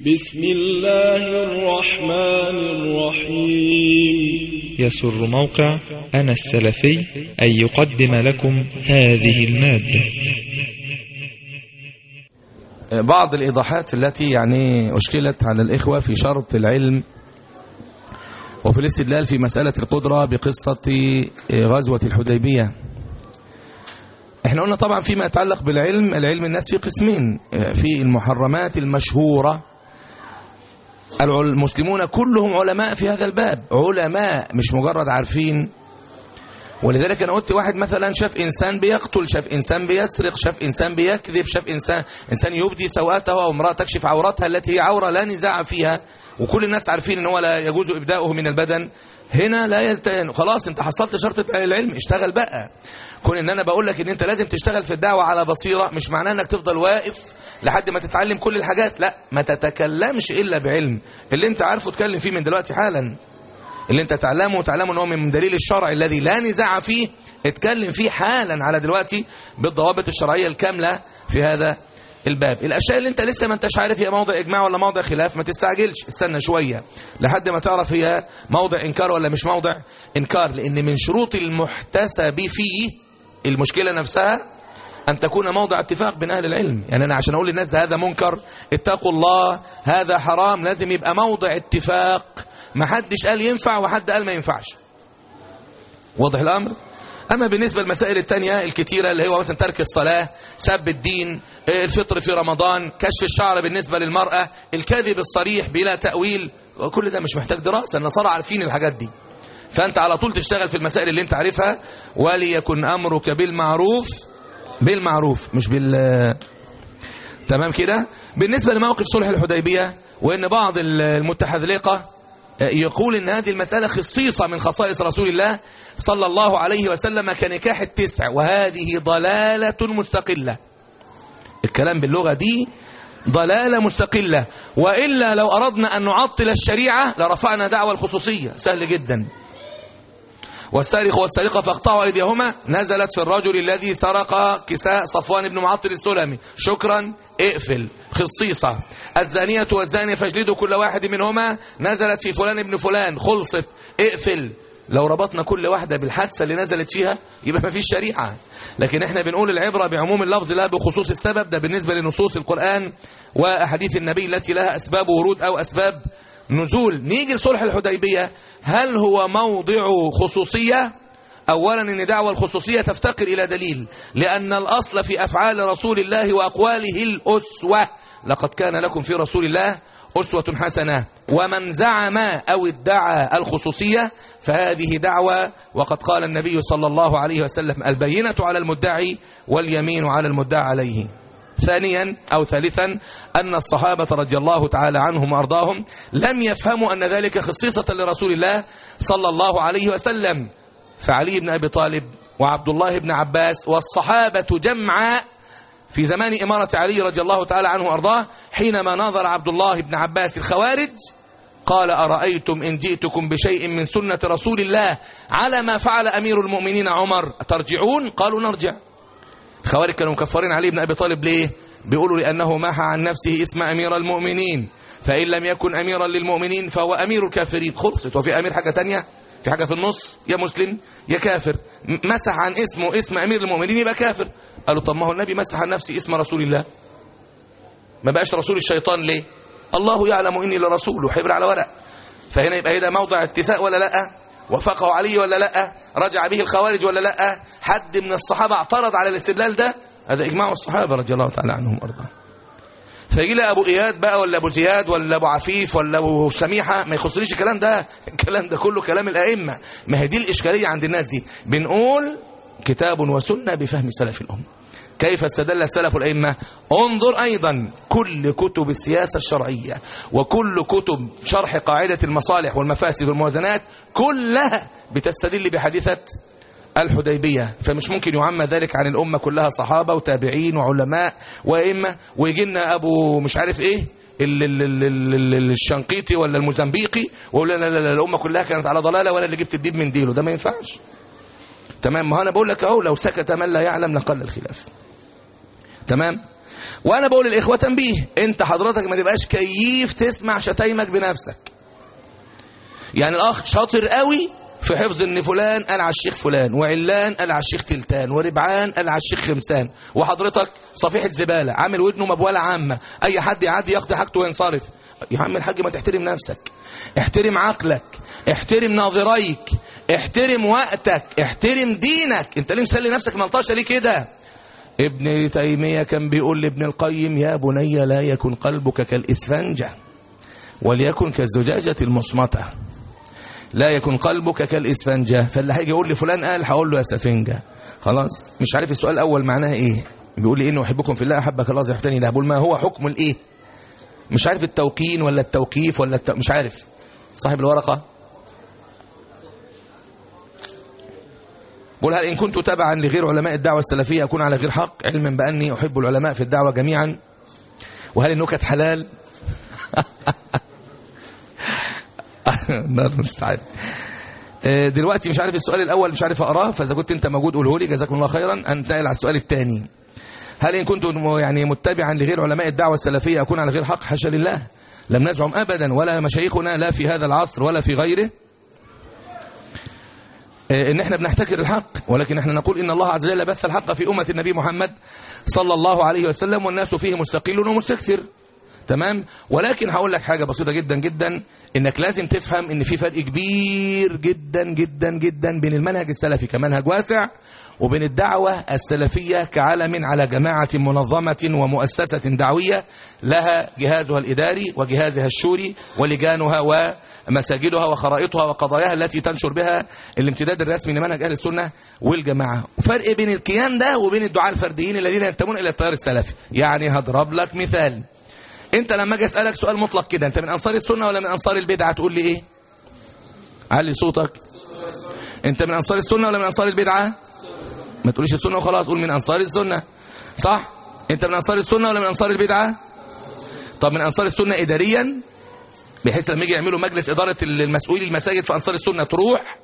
بسم الله الرحمن الرحيم يسر موقع أنا السلفي أن يقدم لكم هذه المادة بعض الإيضاحات التي يعني أشكلت على الإخوة في شرط العلم وفي الاستدلال في مسألة القدرة بقصة غزوة الحديبية احنا قلنا طبعا فيما يتعلق بالعلم العلم الناس في قسمين في المحرمات المشهورة المسلمون كلهم علماء في هذا الباب علماء مش مجرد عارفين ولذلك انا قلت واحد مثلا شاف انسان بيقتل شاف انسان بيسرق شاف انسان بيكذب شاف انسان انسان يبدي سوءاته او امراه تكشف عورتها التي هي عوره لا نزاع فيها وكل الناس عارفين ان هو لا يجوز ابداؤه من البدن هنا لا يلتين خلاص انت حصلت شرط العلم اشتغل بقى كون ان انا بقول لك ان انت لازم تشتغل في الدعوه على بصيره مش معناه انك تفضل واقف لحد ما تتعلم كل الحاجات لا ما تتكلمش الا بعلم اللي انت عارفه اتكلم فيه من دلوقتي حالا اللي انت تعلمه وتعلمه ان هو من دليل الشرع الذي لا نزاع فيه اتكلم فيه حالا على دلوقتي بالضوابط الشرعيه الكامله في هذا الباب الاشياء اللي انت لسه ما انتش عارف هي موضع اجماع ولا موضع خلاف ما تستعجلش استنى شويه لحد ما تعرف هي موضع انكار ولا مش موضع انكار لان من شروط المحتسب فيه المشكله نفسها أن تكون موضع اتفاق بين أهل العلم يعني أنا عشان أقول للناس هذا منكر اتقوا الله هذا حرام لازم يبقى موضع اتفاق ما حدش قال ينفع وحد قال ما ينفعش واضح الأمر أما بالنسبة للمسائل التانية الكتيرة اللي هو مثلا ترك الصلاة سب الدين الفطر في رمضان كشف الشعر بالنسبة للمرأة الكذب الصريح بلا تأويل كل ده مش محتاج دراسة النصارى عارفين الحاجات دي فأنت على طول تشتغل في المسائل اللي انت عارفها وليكن أمرك بالمعروف بالمعروف مش بال تمام كده بالنسبة لموقف صلح الحديبية وان بعض المتحذلقة يقول ان هذه المسألة خصيصة من خصائص رسول الله صلى الله عليه وسلم كنكاح التسع وهذه ضلالة مستقلة الكلام باللغة دي ضلالة مستقلة وإلا لو أردنا أن نعطل الشريعة لرفعنا دعوة الخصوصية سهل جدا والسارق والسارقة فاقطعوا أيديهما نزلت في الرجل الذي سرق كساء صفوان بن معطل السلمي شكرا اقفل خصيصة الزانية والزاني فاجلدوا كل واحد منهما نزلت في فلان ابن فلان خلصت اقفل لو ربطنا كل واحدة بالحادثة اللي نزلت فيها يبقى ما فيش شريعة لكن احنا بنقول العبرة بعموم اللفظ لا بخصوص السبب ده بالنسبة لنصوص القرآن وأحاديث النبي التي لها أسباب ورود أو أسباب نزول نيجي لصلح الحديبية هل هو موضع خصوصية أولا أن دعوة الخصوصية تفتقر إلى دليل لأن الأصل في أفعال رسول الله وأقواله الأسوة لقد كان لكم في رسول الله أسوة حسنة ومن زعم أو ادعى الخصوصية فهذه دعوة وقد قال النبي صلى الله عليه وسلم البينة على المدعي واليمين على المدعى عليه ثانيا أو ثالثا أن الصحابة رضي الله تعالى عنهم وأرضاهم لم يفهموا أن ذلك خصيصة لرسول الله صلى الله عليه وسلم فعلي بن أبي طالب وعبد الله بن عباس والصحابة جمعا في زمان إمارة علي رضي الله تعالى عنه وأرضاه حينما ناظر عبد الله بن عباس الخوارج قال أرأيتم إن جئتكم بشيء من سنة رسول الله على ما فعل أمير المؤمنين عمر ترجعون قالوا نرجع الخوارج كانوا مكفرين علي بن أبي طالب ليه بيقولوا لأنه محى عن نفسه اسم أمير المؤمنين فإن لم يكن أميرا للمؤمنين فهو أمير الكافرين خلصت وفي أمير حاجة تانية في حاجة في النص يا مسلم يا كافر مسح عن اسمه اسم أمير المؤمنين يبقى كافر قالوا طب ما هو النبي مسح عن نفسه اسم رسول الله ما بقاش رسول الشيطان ليه الله يعلم إني لرسول حبر على ورق فهنا يبقى هذا موضع اتساء ولا لا وافقه علي ولا لا رجع به الخوارج ولا لا حد من الصحابة اعترض على الاستدلال ده هذا إجماع الصحابة رضي الله تعالى عنهم وارضاهم فيجي لي ابو اياد بقى ولا ابو زياد ولا ابو عفيف ولا ابو سميحه ما يخصنيش الكلام ده الكلام ده كله كلام الائمه ما هي دي الاشكاليه عند الناس دي بنقول كتاب وسنه بفهم سلف الامه كيف استدل السلف الأئمة انظر أيضا كل كتب السياسة الشرعية وكل كتب شرح قاعدة المصالح والمفاسد والموازنات كلها بتستدل بحادثة الحديبية فمش ممكن يعمى ذلك عن الأمة كلها صحابة وتابعين وعلماء وإمة ويجي لنا أبو مش عارف إيه ال- ال- ال- ال- ال- الشنقيطي ولا الموزمبيقي ويقول لا لا لا الأمة كلها كانت على ضلالة وأنا اللي جبت الديب من ديله ده ما ينفعش تمام ما انا بقول لك اهو لو سكت من لا يعلم لقل الخلاف تمام وانا بقول للاخوه تنبيه انت حضرتك ما تبقاش كيف تسمع شتايمك بنفسك يعني الاخ شاطر قوي في حفظ ان فلان قال على الشيخ فلان وعلان قال على الشيخ تلتان وربعان قال على الشيخ خمسان وحضرتك صفيحه زباله عامل ودنه مبوله عامه اي حد يعدي ياخد حاجته وينصرف يا عم الحاج ما تحترم نفسك احترم عقلك احترم ناظريك احترم وقتك احترم دينك انت ليه مسلي نفسك منطقه ليه كده ابن تيميه كان بيقول لابن القيم يا بني لا يكن قلبك كالاسفنجه وليكن كالزجاجه المصمته لا يكن قلبك كالاسفنجه فاللي هيجي يقول لي فلان قال هقول له يا سفنجه خلاص مش عارف السؤال الاول معناه ايه بيقول لي انه احبكم في الله احبك الله يحبني لا بقول ما هو حكم الايه مش عارف التوقين ولا التوقيف ولا الت... مش عارف صاحب الورقه بقول هل إن كنت تبعا لغير علماء الدعوة السلفية أكون على غير حق علما بأني أحب العلماء في الدعوة جميعا وهل النكت حلال نار المستعان آه، دلوقتي مش عارف السؤال الأول مش عارف أقراه فإذا كنت أنت موجود قوله لي جزاكم الله خيرا أنتقل على السؤال الثاني هل إن كنت م- يعني متبعا لغير علماء الدعوة السلفية أكون على غير حق حاشا لله لم نزعم أبدا ولا مشايخنا لا في هذا العصر ولا في غيره آه، ان احنا بنحتكر الحق ولكن احنا نقول ان الله عز وجل بث الحق في امه النبي محمد صلى الله عليه وسلم والناس فيه مستقل ومستكثر تمام ولكن هقول لك حاجه بسيطه جدا جدا انك لازم تفهم ان في فرق كبير جدا جدا جدا بين المنهج السلفي كمنهج واسع وبين الدعوه السلفيه كعلم على جماعه منظمه ومؤسسه دعويه لها جهازها الاداري وجهازها الشوري ولجانها ومساجدها وخرائطها وقضاياها التي تنشر بها الامتداد الرسمي لمنهج اهل السنه والجماعه فرق بين الكيان ده وبين الدعاء الفرديين الذين ينتمون الى التيار السلفي يعني هضرب لك مثال انت لما اجي اسالك سؤال مطلق كده انت من انصار السنه ولا من انصار البدعه تقول لي ايه علي صوتك انت من انصار السنه ولا من انصار البدعه ما تقوليش السنه وخلاص قول من انصار السنه صح انت من انصار السنه ولا من انصار البدعه طب من انصار السنه اداريا بحيث لما يجي يعملوا مجلس اداره المسؤولين المساجد في انصار السنه تروح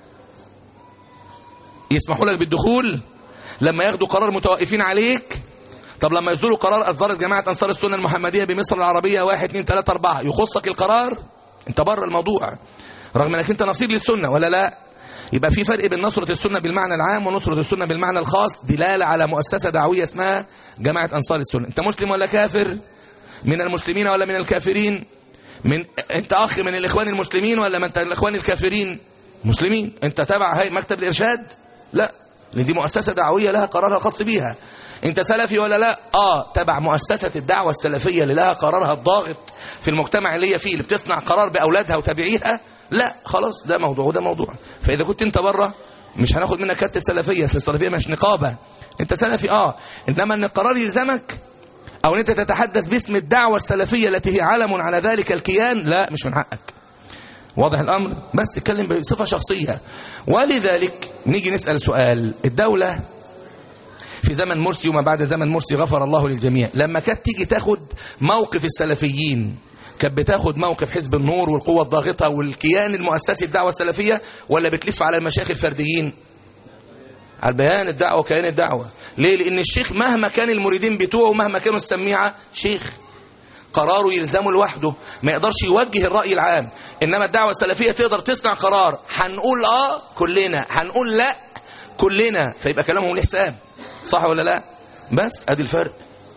يسمحوا لك بالدخول لما ياخدوا قرار متوقفين عليك طب لما يصدروا قرار اصدرت جماعه انصار السنه المحمديه بمصر العربيه 1 2 3 4 يخصك القرار انت بره الموضوع رغم انك انت نصير للسنه ولا لا يبقى في فرق بين نصرة السنة بالمعنى العام ونصرة السنة بالمعنى الخاص دلالة على مؤسسة دعوية اسمها جماعة أنصار السنة أنت مسلم ولا كافر من المسلمين ولا من الكافرين من أنت أخ من الإخوان المسلمين ولا من الإخوان الكافرين مسلمين أنت تبع هاي مكتب الإرشاد لا لأن دي مؤسسة دعوية لها قرارها الخاص بيها انت سلفي ولا لا اه تبع مؤسسة الدعوة السلفية اللي لها قرارها الضاغط في المجتمع اللي هي فيه اللي بتصنع قرار بأولادها وتابعيها لا خلاص ده موضوع وده موضوع فإذا كنت انت بره مش هناخد منك كارت السلفية اصل السلفية مش نقابة انت سلفي اه انما ان القرار يلزمك او ان انت تتحدث باسم الدعوة السلفية التي هي علم على ذلك الكيان لا مش من حقك واضح الامر بس اتكلم بصفة شخصية ولذلك نيجي نسأل سؤال الدولة في زمن مرسي وما بعد زمن مرسي غفر الله للجميع لما كانت تيجي تاخد موقف السلفيين كانت بتاخد موقف حزب النور والقوة الضاغطة والكيان المؤسسي الدعوة السلفية ولا بتلف على المشايخ الفرديين على البيان الدعوة وكيان الدعوة ليه لأن الشيخ مهما كان المريدين بتوعه مهما كانوا السميعة شيخ قراره يلزمه لوحده ما يقدرش يوجه الرأي العام إنما الدعوة السلفية تقدر تصنع قرار هنقول آه كلنا هنقول لا كلنا فيبقى كلامهم له حساب صح ولا لا بس ادي الفرق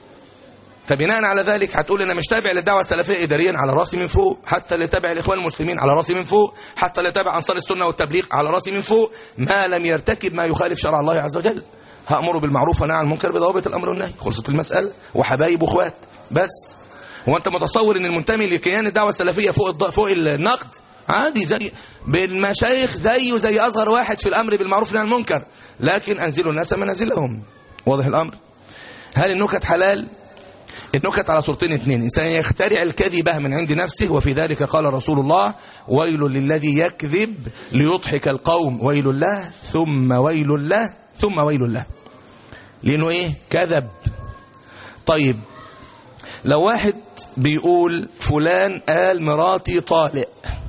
فبناء على ذلك هتقول انا مش تابع للدعوه السلفيه اداريا على راسي من فوق حتى اللي تابع الاخوان المسلمين على راسي من فوق حتى اللي تابع انصار السنه والتبليغ على راسي من فوق ما لم يرتكب ما يخالف شرع الله عز وجل هامر بالمعروف ونهى عن المنكر بضوابط الامر والنهي خلصت المساله وحبايب واخوات بس هو انت متصور ان المنتمي لكيان الدعوه السلفيه فوق الض... فوق النقد عادي زي بالمشايخ زيه زي اصغر واحد في الامر بالمعروف والنهي عن المنكر لكن انزلوا الناس منازلهم واضح الامر هل النكت حلال النكت على صورتين اثنين انسان يخترع الكذبه من عند نفسه وفي ذلك قال رسول الله ويل للذي يكذب ليضحك القوم ويل له ثم ويل له ثم ويل له لانه ايه كذب طيب لو واحد بيقول فلان قال مراتي طالق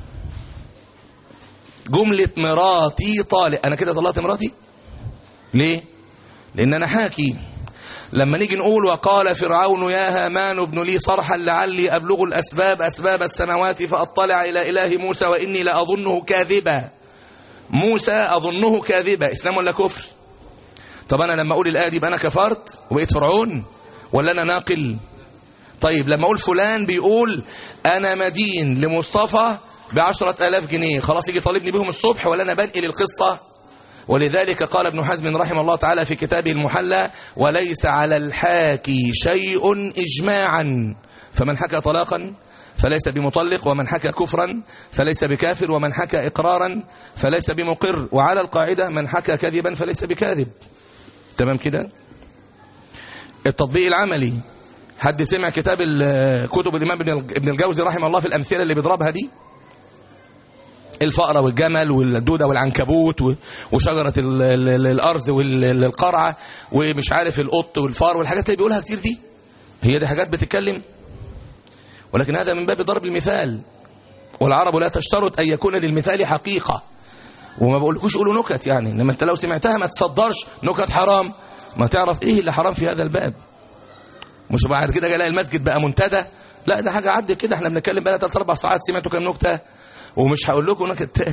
جملة مراتي طالق انا كده طلعت مراتي ليه لان انا حاكي لما نيجي نقول وقال فرعون يا هامان ابن لي صرحا لعلي أبلغ الأسباب أسباب السماوات فأطلع إلى إله موسى وإني لأظنه كاذبا موسى أظنه كاذبا إسلام ولا كفر طب أنا لما أقول الآية دي يبقى أنا كفرت وبقيت فرعون ولا أنا ناقل طيب لما أقول فلان بيقول أنا مدين لمصطفى بعشرة آلاف جنيه خلاص يجي طالبني بهم الصبح ولا أنا بنقل القصة ولذلك قال ابن حزم رحمه الله تعالى في كتابه المحلى وليس على الحاكي شيء إجماعا فمن حكى طلاقا فليس بمطلق ومن حكى كفرا فليس بكافر ومن حكى إقرارا فليس بمقر وعلى القاعدة من حكى كذبا فليس بكاذب تمام كده التطبيق العملي حد سمع كتاب ال- كتب الإمام ابن الج- ابن الجوزي رحمه الله في الأمثلة اللي بيضربها دي الفأرة والجمل والدودة والعنكبوت و- وشجرة ال- ال- ال- الأرز والقرعة ومش عارف القط والفار والحاجات اللي بيقولها كتير دي هي دي حاجات بتتكلم ولكن هذا من باب ضرب المثال والعرب لا تشترط أن يكون للمثال حقيقة وما بقولكوش قولوا نكت يعني انما انت لو سمعتها ما تصدرش نكت حرام ما تعرف ايه اللي حرام في هذا الباب مش بعد كده الاقي المسجد بقى منتدى لا ده حاجه عدت كده احنا بنتكلم بقى ثلاث اربع ساعات سمعتوا كام نكته ومش هقول لكم نكت تاني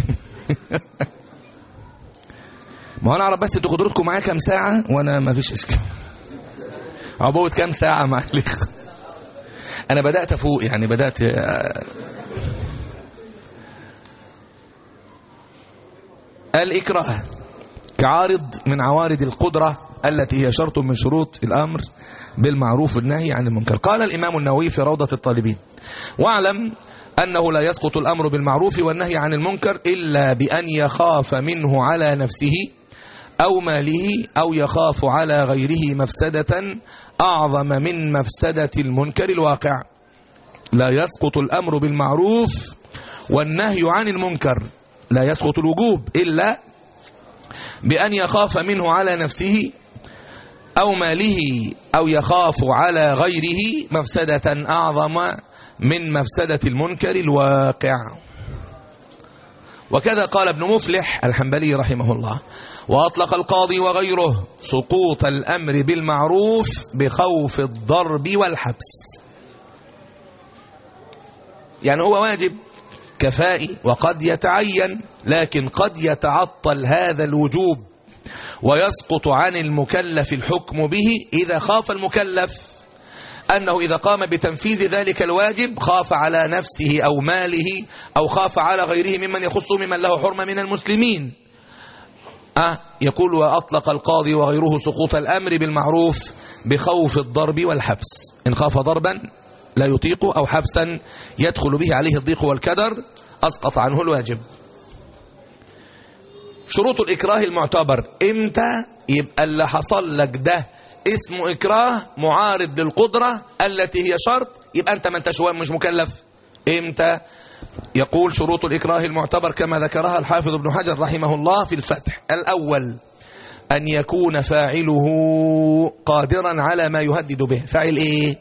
ما هو انا اعرف بس انتوا قدرتكم معايا كام ساعه وانا ما فيش اشكال عبوت كام ساعه معلش انا بدات افوق يعني بدات آه، الإكراه كعارض من عوارض القدرة التي هي شرط من شروط الأمر بالمعروف والنهي عن المنكر قال الإمام النووي في روضة الطالبين واعلم أنه لا يسقط الأمر بالمعروف والنهي عن المنكر إلا بأن يخاف منه على نفسه أو ماله أو يخاف على غيره مفسدة أعظم من مفسدة المنكر الواقع لا يسقط الأمر بالمعروف والنهي عن المنكر لا يسقط الوجوب إلا بأن يخاف منه على نفسه أو ماله أو يخاف على غيره مفسدة أعظم من مفسدة المنكر الواقع وكذا قال ابن مفلح الحنبلي رحمه الله وأطلق القاضي وغيره سقوط الأمر بالمعروف بخوف الضرب والحبس يعني هو واجب كفائي وقد يتعين لكن قد يتعطل هذا الوجوب ويسقط عن المكلف الحكم به إذا خاف المكلف أنه إذا قام بتنفيذ ذلك الواجب خاف على نفسه أو ماله أو خاف على غيره ممن يخصه ممن له حرمة من المسلمين أه يقول وأطلق القاضي وغيره سقوط الأمر بالمعروف بخوف الضرب والحبس إن خاف ضربا لا يطيق أو حبسا يدخل به عليه الضيق والكدر أسقط عنه الواجب شروط الإكراه المعتبر إمتى يبقى اللي حصل لك ده اسمه إكراه معارض للقدرة التي هي شرط يبقى أنت ما انتش مش مكلف إمتى يقول شروط الإكراه المعتبر كما ذكرها الحافظ ابن حجر رحمه الله في الفتح الأول أن يكون فاعله قادرا على ما يهدد به فاعل إيه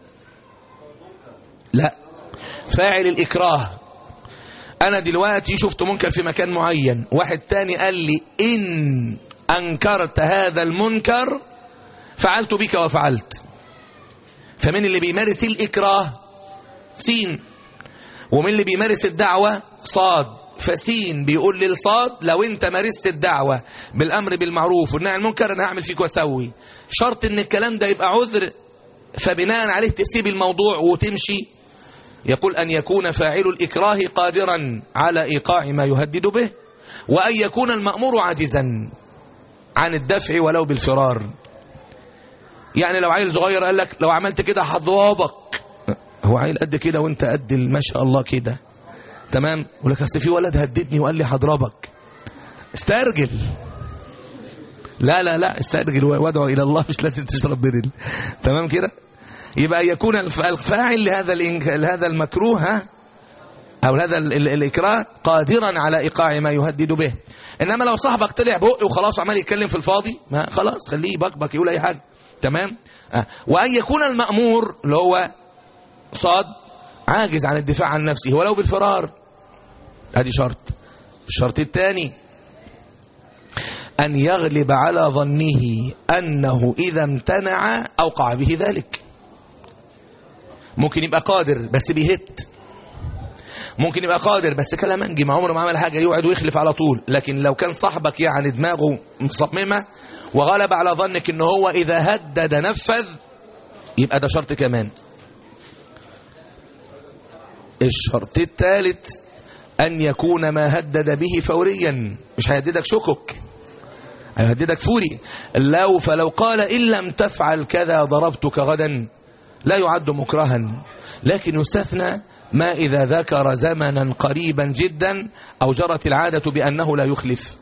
لا فاعل الإكراه أنا دلوقتي شفت منكر في مكان معين واحد تاني قال لي إن أنكرت هذا المنكر فعلت بك وفعلت فمن اللي بيمارس الإكراه سين ومن اللي بيمارس الدعوة صاد فسين بيقول للصاد لو انت مارست الدعوة بالأمر بالمعروف والنهي عن المنكر أنا هعمل فيك وأسوي شرط ان الكلام ده يبقى عذر فبناء عليه تسيب الموضوع وتمشي يقول أن يكون فاعل الإكراه قادرا على إيقاع ما يهدد به وأن يكون المأمور عاجزا عن الدفع ولو بالفرار يعني لو عيل صغير قال لك لو عملت كده هضربك هو عيل قد كده وانت قد ما شاء الله كده تمام يقول لك اصل في ولد هددني وقال لي هضربك استرجل لا لا لا استرجل وادعو الى الله مش لازم تشرب برل تمام كده يبقى يكون الفاعل لهذا لهذا المكروه ها او هذا الاكراه قادرا على ايقاع ما يهدد به انما لو صاحبك طلع بق وخلاص عمال يتكلم في الفاضي ما خلاص خليه يبكبك يقول اي حاجه تمام آه. وان يكون المامور اللي هو صاد عاجز عن الدفاع عن نفسه ولو بالفرار ادي شرط الشرط الثاني أن يغلب على ظنه أنه إذا امتنع أوقع به ذلك ممكن يبقى قادر بس بيهت ممكن يبقى قادر بس كلامنجي ما عمره ما عمل حاجة يقعد ويخلف على طول لكن لو كان صاحبك يعني دماغه مصممة وغلب على ظنك ان هو إذا هدد نفذ يبقى ده شرط كمان الشرط الثالث أن يكون ما هدد به فوريا مش هيهددك شكك هيهددك فوري لو فلو قال إن لم تفعل كذا ضربتك غدا لا يعد مكرها لكن يستثنى ما إذا ذكر زمنا قريبا جدا أو جرت العادة بأنه لا يخلف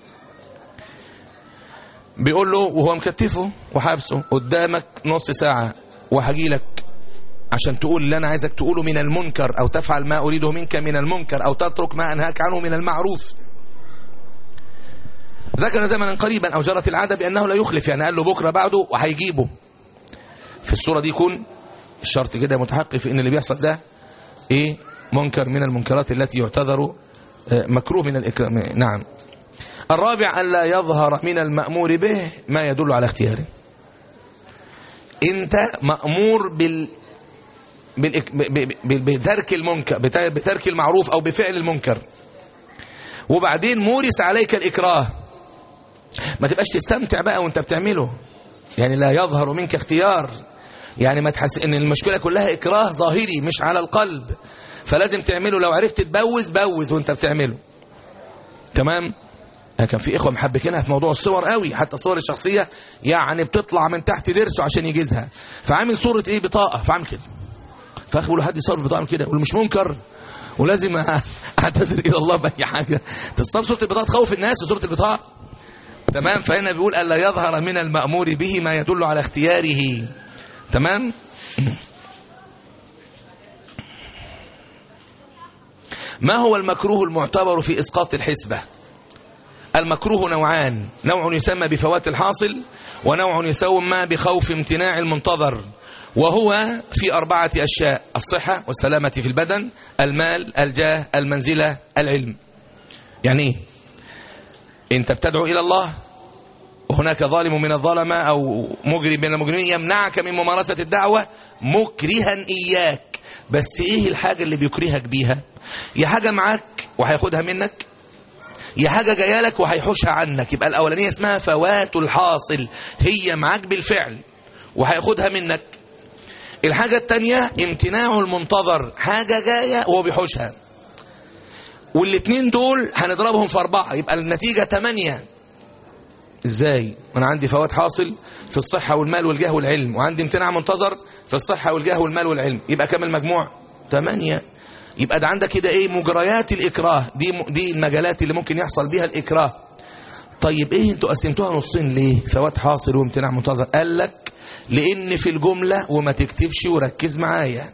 بيقول له وهو مكتفه وحابسه قدامك نص ساعة وهجي لك عشان تقول اللي أنا عايزك تقوله من المنكر أو تفعل ما أريده منك من المنكر أو تترك ما أنهاك عنه من المعروف ذكر زمنا قريبا أو جرت العادة بأنه لا يخلف يعني قال له بكرة بعده وهيجيبه في الصورة دي يكون الشرط كده متحقق في ان اللي بيحصل ده ايه منكر من المنكرات التي يعتذر مكروه من الإكرام نعم الرابع ألا يظهر من المأمور به ما يدل على اختياره انت مأمور بال بترك المنكر بترك المعروف او بفعل المنكر وبعدين مورس عليك الإكراه ما تبقاش تستمتع بقى وانت بتعمله يعني لا يظهر منك اختيار يعني ما تحس ان المشكله كلها اكراه ظاهري مش على القلب فلازم تعمله لو عرفت تبوز بوز وانت بتعمله تمام كان في اخوه محبكينها في موضوع الصور قوي حتى الصور الشخصيه يعني بتطلع من تحت درسه عشان يجيزها فعامل صوره ايه بطاقه فعامل كده فاخ بيقول حد يصور بطاقه كده يقول مش منكر ولازم اعتذر الى الله باي حاجه تصور صوره البطاقه تخوف الناس صوره البطاقه تمام فهنا بيقول الا يظهر من المامور به ما يدل على اختياره تمام ما هو المكروه المعتبر في إسقاط الحسبة المكروه نوعان نوع يسمى بفوات الحاصل ونوع يسمى بخوف امتناع المنتظر وهو في أربعة أشياء الصحة والسلامة في البدن المال الجاه المنزلة العلم يعني إيه انت بتدعو إلى الله وهناك ظالم من الظلمة أو مجرم من المجرمين يمنعك من ممارسة الدعوة مكرها إياك بس إيه الحاجة اللي بيكرهك بيها يا حاجة معاك وهياخدها منك يا حاجة جايه لك وهيحوشها عنك يبقى الأولانية اسمها فوات الحاصل هي معاك بالفعل وهياخدها منك الحاجة التانية امتناع المنتظر حاجة جاية وهو بيحوشها والاتنين دول هنضربهم في أربعة يبقى النتيجة تمانية ازاي انا عندي فوات حاصل في الصحة والمال والجاه والعلم وعندي امتناع منتظر في الصحة والجاه والمال والعلم يبقى كم المجموع تمانية يبقى ده عندك كده ايه مجريات الإكراه دي دي المجالات اللي ممكن يحصل بيها الإكراه طيب ايه انتوا قسمتوها نصين ليه فوات حاصل وامتناع منتظر قال لك لان في الجملة وما تكتبش وركز معايا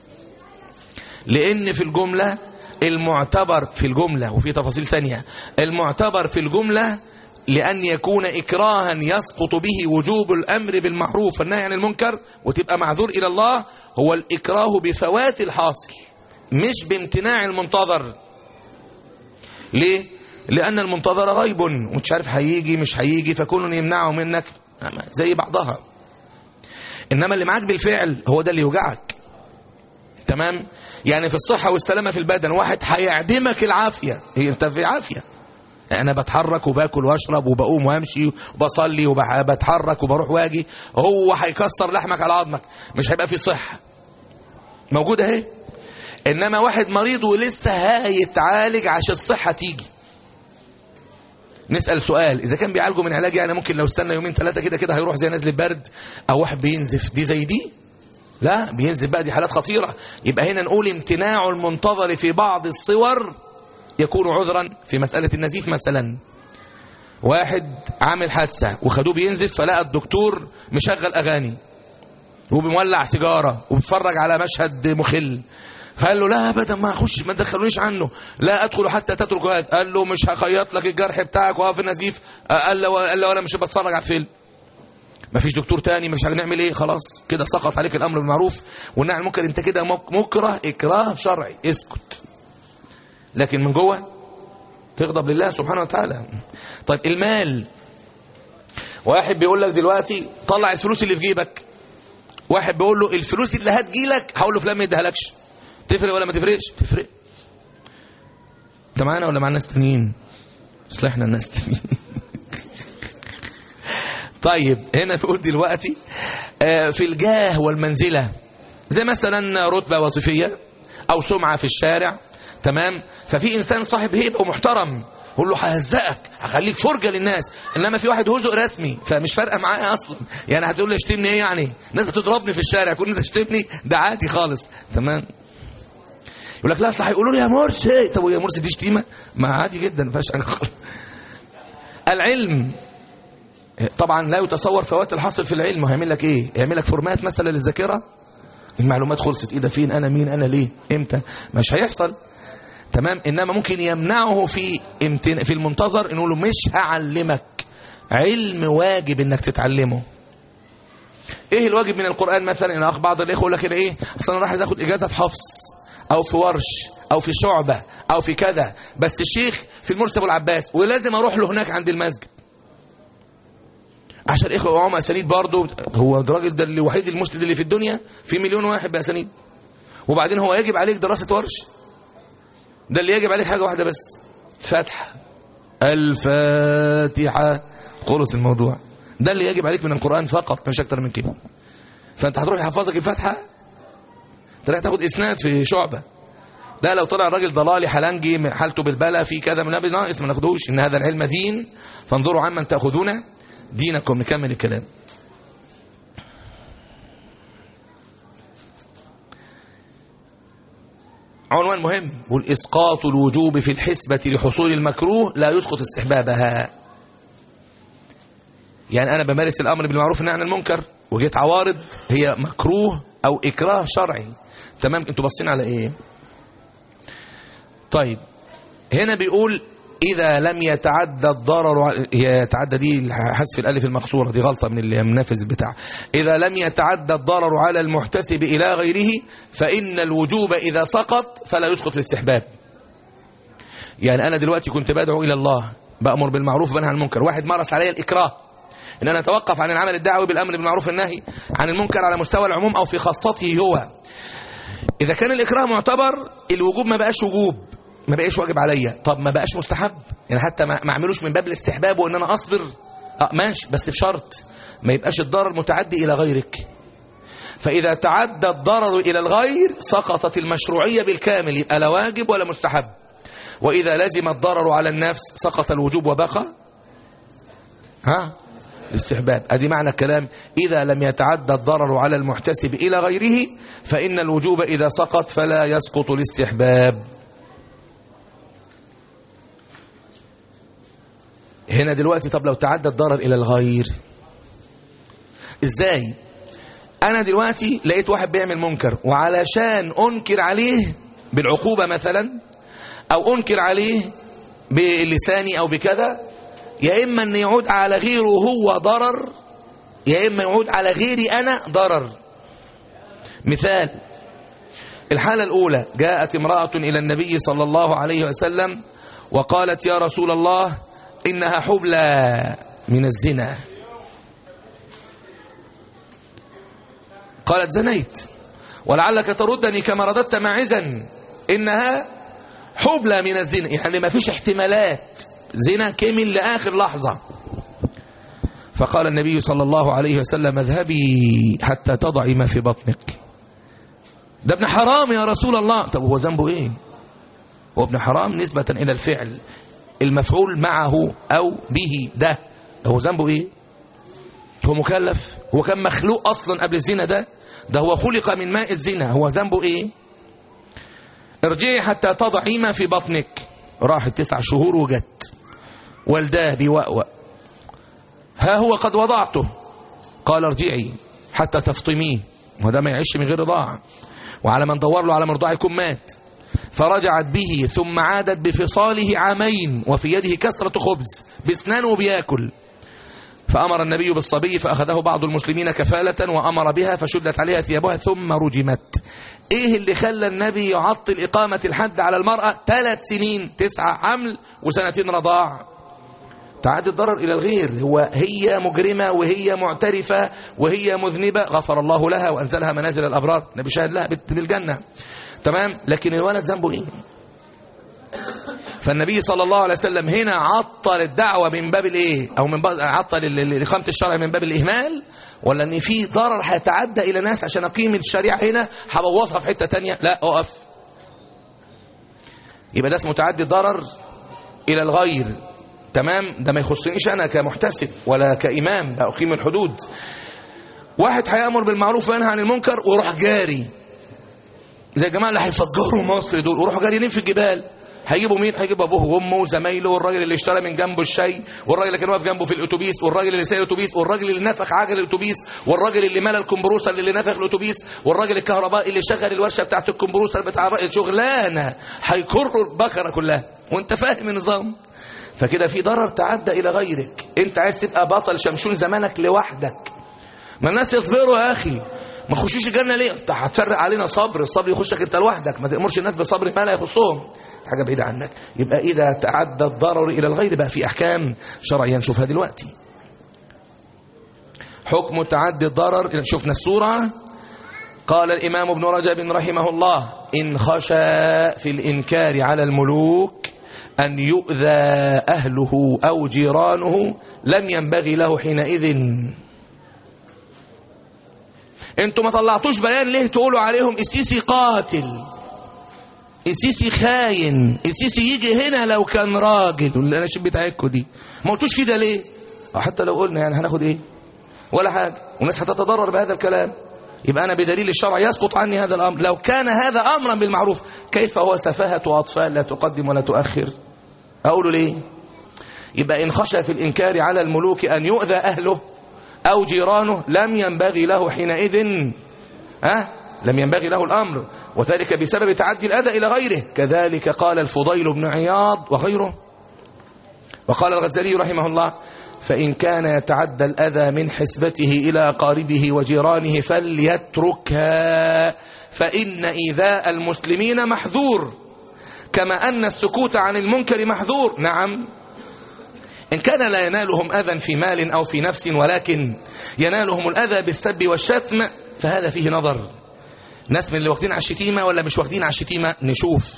لان في الجملة المعتبر في الجملة وفي تفاصيل ثانية المعتبر في الجملة لأن يكون إكراها يسقط به وجوب الأمر بالمعروف والنهي عن المنكر وتبقى معذور إلى الله هو الإكراه بفوات الحاصل مش بامتناع المنتظر ليه؟ لأن المنتظر غيب ومش عارف هيجي مش هيجي فكل يمنعه منك زي بعضها إنما اللي معاك بالفعل هو ده اللي يوجعك تمام؟ يعني في الصحة والسلامة في البدن واحد هيعدمك العافية هي انت في عافية انا بتحرك وباكل واشرب وبقوم وامشي وبصلي وبتحرك وبروح واجي هو هيكسر لحمك على عظمك مش هيبقى في صحه موجوده اهي انما واحد مريض ولسه هيتعالج عشان الصحه تيجي نسال سؤال اذا كان بيعالجه من علاج يعني ممكن لو استنى يومين ثلاثه كده كده هيروح زي نزله برد او واحد بينزف دي زي دي لا بينزف بقى دي حالات خطيره يبقى هنا نقول امتناع المنتظر في بعض الصور يكون عذرا في مسألة النزيف مثلا واحد عامل حادثة وخدوه بينزف فلقى الدكتور مشغل أغاني وبمولع سيجارة وبيتفرج على مشهد مخل فقال له لا ابدا ما اخش ما تدخلونيش عنه لا ادخل حتى تترك هذا قال له مش هخيط لك الجرح بتاعك وهو في النزيف قال له قال له انا مش بتفرج على الفيلم ما فيش دكتور تاني مش هنعمل ايه خلاص كده سقط عليك الامر بالمعروف والنهي عن المنكر انت كده مكره اكراه شرعي اسكت لكن من جوه تغضب لله سبحانه وتعالى طيب المال واحد بيقول لك دلوقتي طلع الفلوس اللي في جيبك واحد بيقول له الفلوس اللي هتجيلك هقول له فلان ما يديهالكش تفرق ولا ما تفرقش تفرق انت معانا ولا مع ناس تانيين اصل احنا الناس تانيين طيب هنا بيقول دلوقتي آه، في الجاه والمنزلة زي مثلا رتبة وظيفية أو سمعة في الشارع تمام ففي إنسان صاحب هيبة ومحترم يقول له ههزقك هخليك فرجة للناس إنما في واحد هزق رسمي فمش فارقة معاه أصلا يعني هتقول لي اشتمني إيه يعني الناس بتضربني في الشارع كل الناس تشتمني ده عادي خالص تمام يقول لك لا اصل هيقولوا لي يا مرسي طب يا مرسي دي شتيمه ما عادي جدا ما فيهاش حاجه خالص العلم طبعا لا يتصور فوات الحاصل في العلم هيعمل لك ايه يعمل لك فورمات مثلا للذاكره المعلومات خلصت ايه ده فين انا مين انا ليه امتى مش هيحصل تمام انما ممكن يمنعه في امتن... في المنتظر انه له مش هعلمك علم واجب انك تتعلمه ايه الواجب من القران مثلا ان اخ بعض الاخوه يقول لك أنا ايه اصل انا راح اخد اجازه في حفص او في ورش او في شعبه او في كذا بس الشيخ في المرسي ابو العباس ولازم اروح له هناك عند المسجد عشان الاخوه معاهم اسانيد برضه هو الراجل ده الوحيد المسند اللي في الدنيا في مليون واحد باسانيد وبعدين هو يجب عليك دراسه ورش ده اللي يجب عليك حاجه واحده بس فاتحه الفاتحه خلص الموضوع ده اللي يجب عليك من القران فقط مش اكتر من كده فانت هتروح يحفظك الفاتحه انت رايح تاخد اسناد في شعبه ده لو طلع راجل ضلالي حلنجي حالته بالبلا في كذا من نبي ناقص ما ناخدوش ان هذا العلم دين فانظروا عمن تاخذون دينكم نكمل الكلام عنوان مهم والإسقاط الوجوب في الحسبة لحصول المكروه لا يسقط استحبابها يعني أنا بمارس الأمر بالمعروف والنهي عن المنكر وجيت عوارض هي مكروه أو إكراه شرعي تمام انتوا باصين على إيه طيب هنا بيقول إذا لم يتعدى الضرر ع- يتعدى دي حذف الألف المقصورة دي غلطة من المنافذ بتاع إذا لم يتعدى الضرر على المحتسب إلى غيره فإن الوجوب إذا سقط فلا يسقط الاستحباب يعني أنا دلوقتي كنت بدعو إلى الله بأمر بالمعروف وبنهى عن المنكر واحد مارس علي الإكراه إن أنا أتوقف عن العمل الدعوي بالأمر بالمعروف والنهي عن المنكر على مستوى العموم أو في خاصته هو إذا كان الإكراه معتبر الوجوب ما بقاش وجوب ما بقاش واجب عليا طب ما بقاش مستحب يعني حتى ما ما اعملوش من باب الاستحباب وان انا اصبر اه ماشي بس بشرط ما يبقاش الضرر متعدي الى غيرك فاذا تعدى الضرر الى الغير سقطت المشروعيه بالكامل يبقى لا واجب ولا مستحب واذا لزم الضرر على النفس سقط الوجوب وبقى ها الاستحباب ادي معنى الكلام اذا لم يتعدى الضرر على المحتسب الى غيره فان الوجوب اذا سقط فلا يسقط الاستحباب هنا دلوقتي طب لو تعدى الضرر الى الغير ازاي انا دلوقتي لقيت واحد بيعمل منكر وعلشان انكر عليه بالعقوبة مثلا او انكر عليه بلساني او بكذا يا اما ان يعود على غيره هو ضرر يا اما يعود على غيري انا ضرر مثال الحالة الاولى جاءت امرأة الى النبي صلى الله عليه وسلم وقالت يا رسول الله إنها حبلى من الزنا قالت زنيت ولعلك تردني كما رددت معزا إنها حبلى من الزنا يعني ما فيش احتمالات زنا كمل لآخر لحظة فقال النبي صلى الله عليه وسلم اذهبي حتى تضعي ما في بطنك ده ابن حرام يا رسول الله طب هو ذنبه ايه هو ابن حرام نسبة إلى الفعل المفعول معه أو به ده هو ذنبه إيه هو مكلف هو كان مخلوق أصلا قبل الزنا ده ده هو خلق من ماء الزنا هو ذنبه إيه ارجعي حتى تضعي ما في بطنك راحت تسع شهور وجت والداه بيوأوأ ها هو قد وضعته قال ارجعي حتى تفطميه وده ما يعيش من غير رضاعة وعلى من دور له على مرضعه يكون مات فرجعت به ثم عادت بفصاله عامين وفي يده كسرة خبز بسنانه بياكل فأمر النبي بالصبي فأخذه بعض المسلمين كفالة وأمر بها فشدت عليها ثيابها ثم رجمت إيه اللي خلى النبي يعطل إقامة الحد على المرأة ثلاث سنين تسعة حمل وسنتين رضاع تعدي الضرر إلى الغير هو هي مجرمة وهي معترفة وهي مذنبة غفر الله لها وأنزلها منازل الأبرار النبي شاهد لها بالجنة تمام لكن الولد ذنبه إيه فالنبي صلى الله عليه وسلم هنا عطل الدعوة من باب الايه او من باب عطل اقامه الشرع من باب الاهمال ولا ان في ضرر هيتعدى الى ناس عشان اقيم الشريعه هنا هبوظها في حته تانية لا اقف يبقى ده اسمه تعدي الضرر الى الغير تمام ده ما يخصنيش انا كمحتسب ولا كامام لا اقيم الحدود واحد هيامر بالمعروف وينهى عن المنكر ويروح جاري زي الجماعه اللي هيفجروا مصر دول ويروحوا جاريين في الجبال هيجيبوا مين هيجيبوا ابوه وامه وزمايله والراجل اللي اشترى من جنبه الشاي والراجل اللي كان واقف جنبه في الاتوبيس والراجل اللي سايق الاتوبيس والراجل اللي نفخ عجل الاتوبيس والراجل اللي ملى الكمبروسر اللي نفخ الاتوبيس والراجل الكهربائي اللي شغل الورشه بتاعت الكمبروسر بتاع شغلانه هيكروا البكره كلها وانت فاهم النظام فكده في ضرر تعدى الى غيرك انت عايز تبقى بطل شمشون زمانك لوحدك ما الناس يصبروا يا اخي ما تخشيش الجنه ليه انت هتفرق علينا صبر الصبر يخشك انت لوحدك ما تامرش الناس بصبر ما لا يخصهم حاجه بعيده عنك يبقى اذا تعدى الضرر الى الغير بقى في احكام شرعيه نشوفها دلوقتي حكم تعدي الضرر شفنا السوره قال الامام ابن رجب رحمه الله ان خشى في الانكار على الملوك ان يؤذى اهله او جيرانه لم ينبغي له حينئذ انتوا ما طلعتوش بيان ليه تقولوا عليهم السيسي قاتل السيسي خاين السيسي يجي هنا لو كان راجل والاناشيد بتاعتكم دي ما قلتوش كده ليه أو حتى لو قلنا يعني هناخد ايه ولا حاجه والناس هتتضرر بهذا الكلام يبقى انا بدليل الشرع يسقط عني هذا الامر لو كان هذا امرا بالمعروف كيف هو سفاهه اطفال لا تقدم ولا تؤخر اقول ليه يبقى ان خشى في الانكار على الملوك ان يؤذى اهله او جيرانه لم ينبغي له حينئذ ها أه؟ لم ينبغي له الامر وذلك بسبب تعدي الأذى إلى غيره كذلك قال الفضيل بن عياض وغيره وقال الغزالي رحمه الله فإن كان يتعدى الأذى من حسبته إلى قاربه وجيرانه فليتركها فإن إيذاء المسلمين محذور كما أن السكوت عن المنكر محذور نعم إن كان لا ينالهم أذى في مال أو في نفس ولكن ينالهم الأذى بالسب والشتم فهذا فيه نظر ناس من اللي واخدين على الشتيمة ولا مش واخدين على الشتيمة نشوف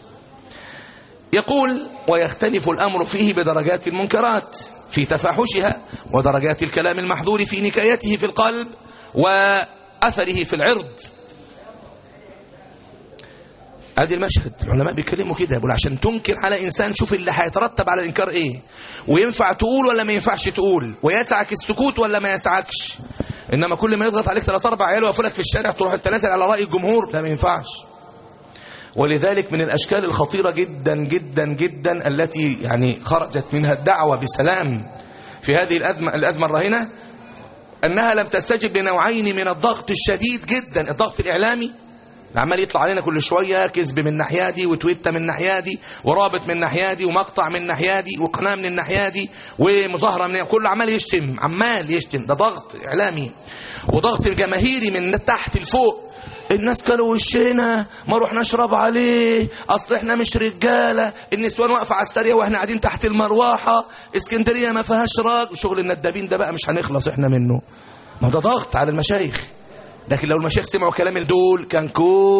يقول ويختلف الأمر فيه بدرجات المنكرات في تفاحشها ودرجات الكلام المحظور في نكايته في القلب وأثره في العرض ادي المشهد العلماء بيتكلموا كده يقول عشان تنكر على انسان شوف اللي هيترتب على الانكار ايه وينفع تقول ولا ما ينفعش تقول ويسعك السكوت ولا ما يسعكش انما كل ما يضغط عليك ثلاث اربع عيال ويقفلك في الشارع تروح تنازل على راي الجمهور لا ما ينفعش ولذلك من الاشكال الخطيره جدا جدا جدا التي يعني خرجت منها الدعوه بسلام في هذه الازمه الازمه الراهنه انها لم تستجب لنوعين من الضغط الشديد جدا الضغط الاعلامي عمال يطلع علينا كل شويه كذب من ناحيه دي وتويته من ناحيه دي ورابط من ناحيه دي ومقطع من ناحيه دي وقناه من الناحيه دي ومظاهره من كله عمال يشتم عمال يشتم ده ضغط اعلامي وضغط الجماهيري من تحت لفوق الناس كلوا وشنا ما روح نشرب عليه اصل احنا مش رجاله النسوان واقفه على السريع واحنا قاعدين تحت المروحه اسكندريه ما فيهاش راجل شغل الندابين ده بقى مش هنخلص احنا منه ما ده ضغط على المشايخ لكن لو المشايخ سمعوا كلام دول كان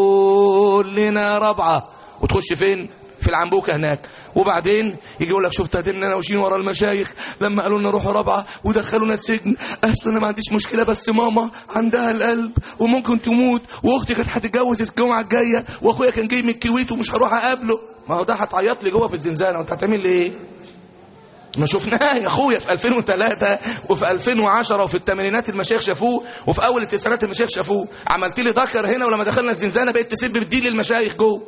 كلنا رابعه وتخش فين في العنبوكه هناك وبعدين يجي يقول لك شفت ادينا ماشيين ورا المشايخ لما قالوا لنا روحوا رابعه ودخلونا السجن اصل انا ما عنديش مشكله بس ماما عندها القلب وممكن تموت واختي كانت هتتجوز الجمعه الجايه واخويا كان جاي من الكويت ومش هروح اقابله ما هو ده هتعيط لي جوه في الزنزانه وانت هتعمل لي ايه ما شفناه يا اخويا في 2003 وفي 2010 وفي الثمانينات المشايخ شافوه وفي اول التسعينات المشايخ شافوه عملت لي ذكر هنا ولما دخلنا الزنزانه بقيت تسب بالدين للمشايخ جوه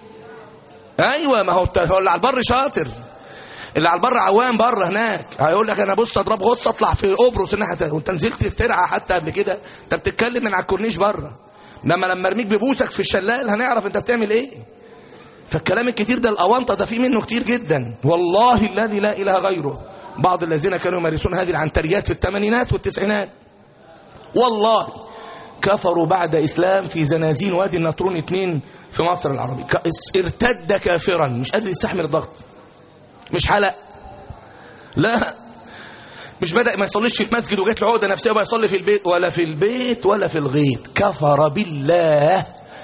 ايوه ما هو هو اللي على البر شاطر اللي على البر عوام بره هناك هيقول لك انا بص اضرب غص اطلع في قبرص الناحيه وانت نزلت في ترعه حتى قبل كده انت بتتكلم من على الكورنيش بره لما لما ارميك ببوسك في الشلال هنعرف انت بتعمل ايه فالكلام الكتير ده الاونطه ده فيه منه كتير جدا والله الذي لا اله غيره بعض الذين كانوا يمارسون هذه العنتريات في الثمانينات والتسعينات والله كفروا بعد إسلام في زنازين وادي النطرون اثنين في مصر العربي ارتد كافرا مش قادر يستحمل الضغط مش حلق لا مش بدأ ما يصليش في المسجد وجات له عقده نفسيه وبقى يصلي في البيت ولا في البيت ولا في الغيط كفر بالله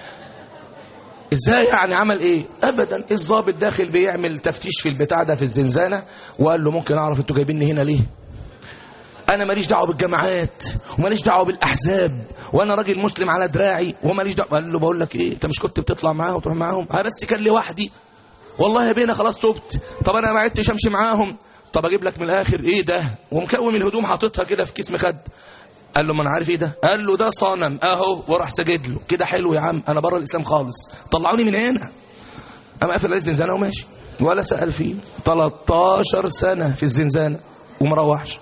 ازاي يعني عمل ايه ابدا الضابط داخل بيعمل تفتيش في البتاع ده في الزنزانه وقال له ممكن اعرف انتوا جايبيني هنا ليه انا ماليش دعوه بالجماعات وماليش دعوه بالاحزاب وانا راجل مسلم على دراعي وماليش دعوه قال له بقول لك ايه انت مش كنت بتطلع معاهم وتروح معاهم ها بس كان لوحدي والله يا بينا خلاص تبت طب انا ما عدتش امشي معاهم طب اجيب لك من الاخر ايه ده ومكوم الهدوم حاططها كده في كيس مخد قال له ما انا عارف ايه ده قال له ده صنم اهو وراح سجد له كده حلو يا عم انا بره الاسلام خالص طلعوني من هنا اما قافل عليه الزنزانه وماشي ولا سال فيه 13 سنه في الزنزانه ومروحش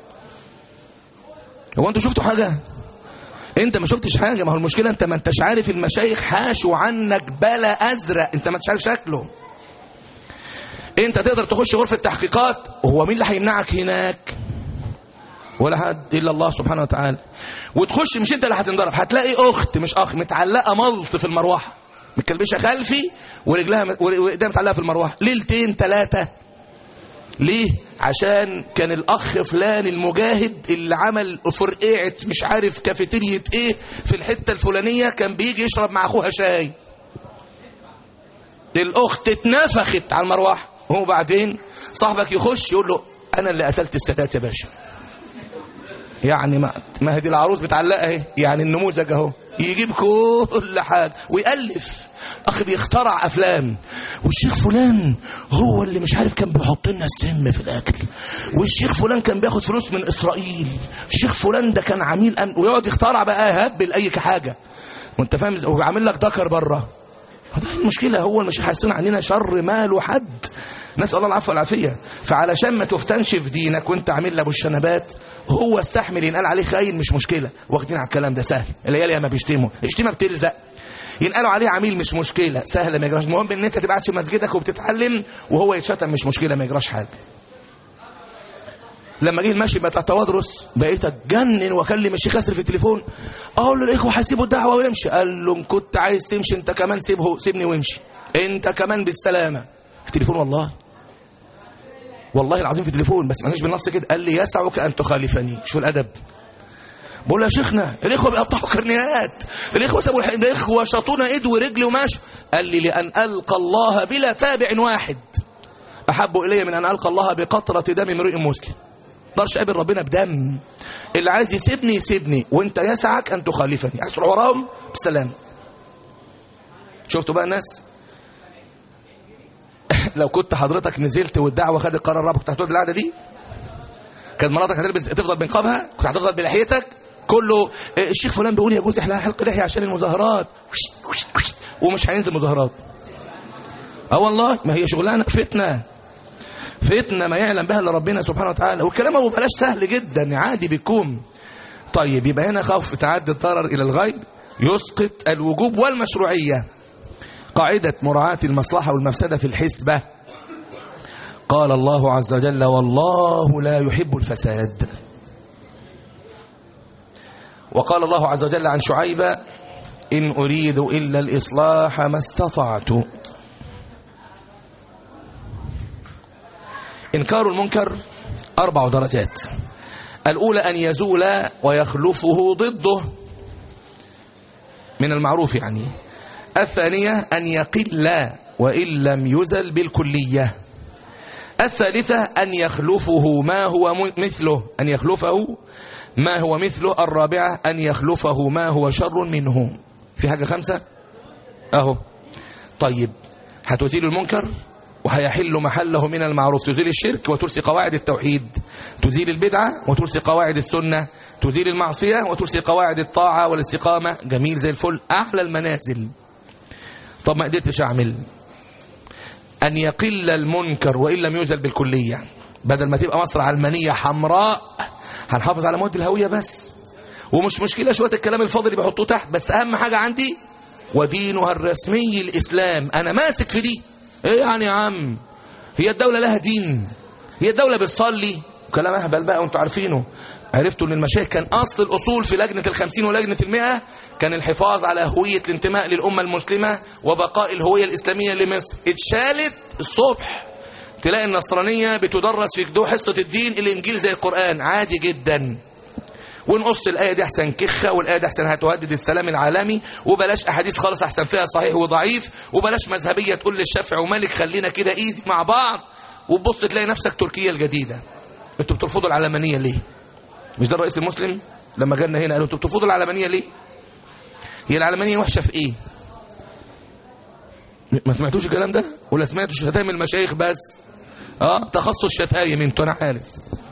هو انتوا شفتوا حاجه انت ما شفتش حاجه ما هو المشكله انت ما انتش عارف المشايخ حاشوا عنك بلا ازرق انت ما انتش عارف شكله انت تقدر تخش غرفه تحقيقات وهو مين اللي هيمنعك هناك ولا حد الا الله سبحانه وتعالى وتخش مش انت اللي هتنضرب هتلاقي اخت مش اخ متعلقه ملط في المروحه متكلبشه خلفي ورجلها وايديها متعلقه في المروحه ليلتين ثلاثه ليه عشان كان الاخ فلان المجاهد اللي عمل فرقعه مش عارف كافيتيريا ايه في الحته الفلانيه كان بيجي يشرب مع اخوها شاي الاخت اتنفخت على المروحه وبعدين صاحبك يخش يقول له انا اللي قتلت السادات يا باشا يعني ما ما هي دي العروس بتعلقها اهي يعني النموذج اهو يجيب كل حاجه ويالف اخ بيخترع افلام والشيخ فلان هو اللي مش عارف كان بيحط لنا السم في الاكل والشيخ فلان كان بياخد فلوس من اسرائيل الشيخ فلان ده كان عميل أمن ويقعد يخترع بقى هبل اي حاجه وانت فاهم ازاي؟ وعامل لك ذكر بره هذا المشكله هو المشايخ حاسين عننا شر ماله حد نسال الله العفو والعافيه فعلشان ما تفتنش في دينك وانت عامل ابو الشنبات هو استحمل ينقال عليه خاين مش مشكله واخدين على الكلام ده سهل العيال ياما بيشتموا الشتيمه بتلزق ينقالوا عليه عميل مش مشكله سهله ما يجراش المهم ان انت تبقى قاعد في مسجدك وبتتعلم وهو يتشتم مش مشكله ما يجراش حاجه لما جه المشي بتاع تودرس بقيت اتجنن واكلم الشيخ ياسر في التليفون اقول له الاخوه هيسيبوا الدعوه ويمشي قال له ان كنت عايز تمشي انت كمان سيبه سيبني وامشي انت كمان بالسلامه في التليفون والله والله العظيم في التليفون بس ماليش بالنص كده قال لي يسعك ان تخالفني شو الادب بقول له يا شيخنا الاخوه بيقطعوا كرنيهات الاخوه سابوا الح- الاخوه شاطونا ايد ورجل وماشي قال لي لان القى الله بلا تابع واحد احب الي من ان القى الله بقطره دم امرئ مسلم اقدرش اقابل ربنا بدم اللي عايز يسيبني يسيبني وانت يسعك ان تخالفني عايز تروح وراهم بالسلام شفتوا بقى الناس لو كنت حضرتك نزلت والدعوه خدت قرار رابط كنت هتقعد القعده دي كانت مراتك هتلبس تفضل بنقابها كنت هتفضل بلحيتك كله آه، الشيخ فلان بيقول يجوز احلى حلق لحيه عشان المظاهرات ومش هينزل مظاهرات اه والله ما هي شغلانه فتنه فتنه ما يعلم بها الا ربنا سبحانه وتعالى والكلام ابو بلاش سهل جدا عادي بيكون طيب يبقى هنا خوف تعدي الضرر الى الغيب يسقط الوجوب والمشروعيه قاعده مراعاه المصلحه والمفسده في الحسبه قال الله عز وجل والله لا يحب الفساد وقال الله عز وجل عن شعيب إن أريد إلا الإصلاح ما استطعت إنكار المنكر أربع درجات الأولى أن يزول ويخلفه ضده من المعروف يعني الثانية أن يقل وإن لم يزل بالكلية الثالثة أن يخلفه ما هو م- مثله أن يخلفه ما هو مثله الرابعة أن يخلفه ما هو شر منه في حاجة خمسة أهو طيب هتزيل المنكر وهيحل محله من المعروف تزيل الشرك وترسي قواعد التوحيد تزيل البدعة وترسي قواعد السنة تزيل المعصية وترسي قواعد الطاعة والاستقامة جميل زي الفل أعلى المنازل طب ما قدرتش أعمل أن يقل المنكر وإن لم يزل بالكلية بدل ما تبقى مصر علمانية حمراء هنحافظ على مواد الهوية بس ومش مشكلة شوية الكلام الفاضي اللي بيحطوه تحت بس أهم حاجة عندي ودينها الرسمي الإسلام أنا ماسك في دي إيه يعني يا عم هي الدولة لها دين هي الدولة بتصلي كلام أهبل بقى وانتوا عارفينه عرفتوا ان المشايخ كان اصل الاصول في لجنه الخمسين ولجنه المئة كان الحفاظ على هويه الانتماء للامه المسلمه وبقاء الهويه الاسلاميه لمصر اتشالت الصبح تلاقي النصرانية بتدرس في كدو حصة الدين الإنجيل زي القرآن عادي جدا ونقص الآية دي أحسن كخة والآية دي أحسن هتهدد السلام العالمي وبلاش أحاديث خالص أحسن فيها صحيح وضعيف وبلاش مذهبية تقول للشافعي ومالك خلينا كده إيزي مع بعض وتبص تلاقي نفسك تركيا الجديدة أنتوا بترفضوا العلمانية ليه؟ مش ده الرئيس المسلم لما جالنا هنا قالوا أنتوا بترفضوا العلمانية ليه؟ هي العلمانية وحشة في إيه؟ ما سمعتوش الكلام ده ولا سمعتوا شتايم المشايخ بس اه تخصص شتايم انتوا انا عارف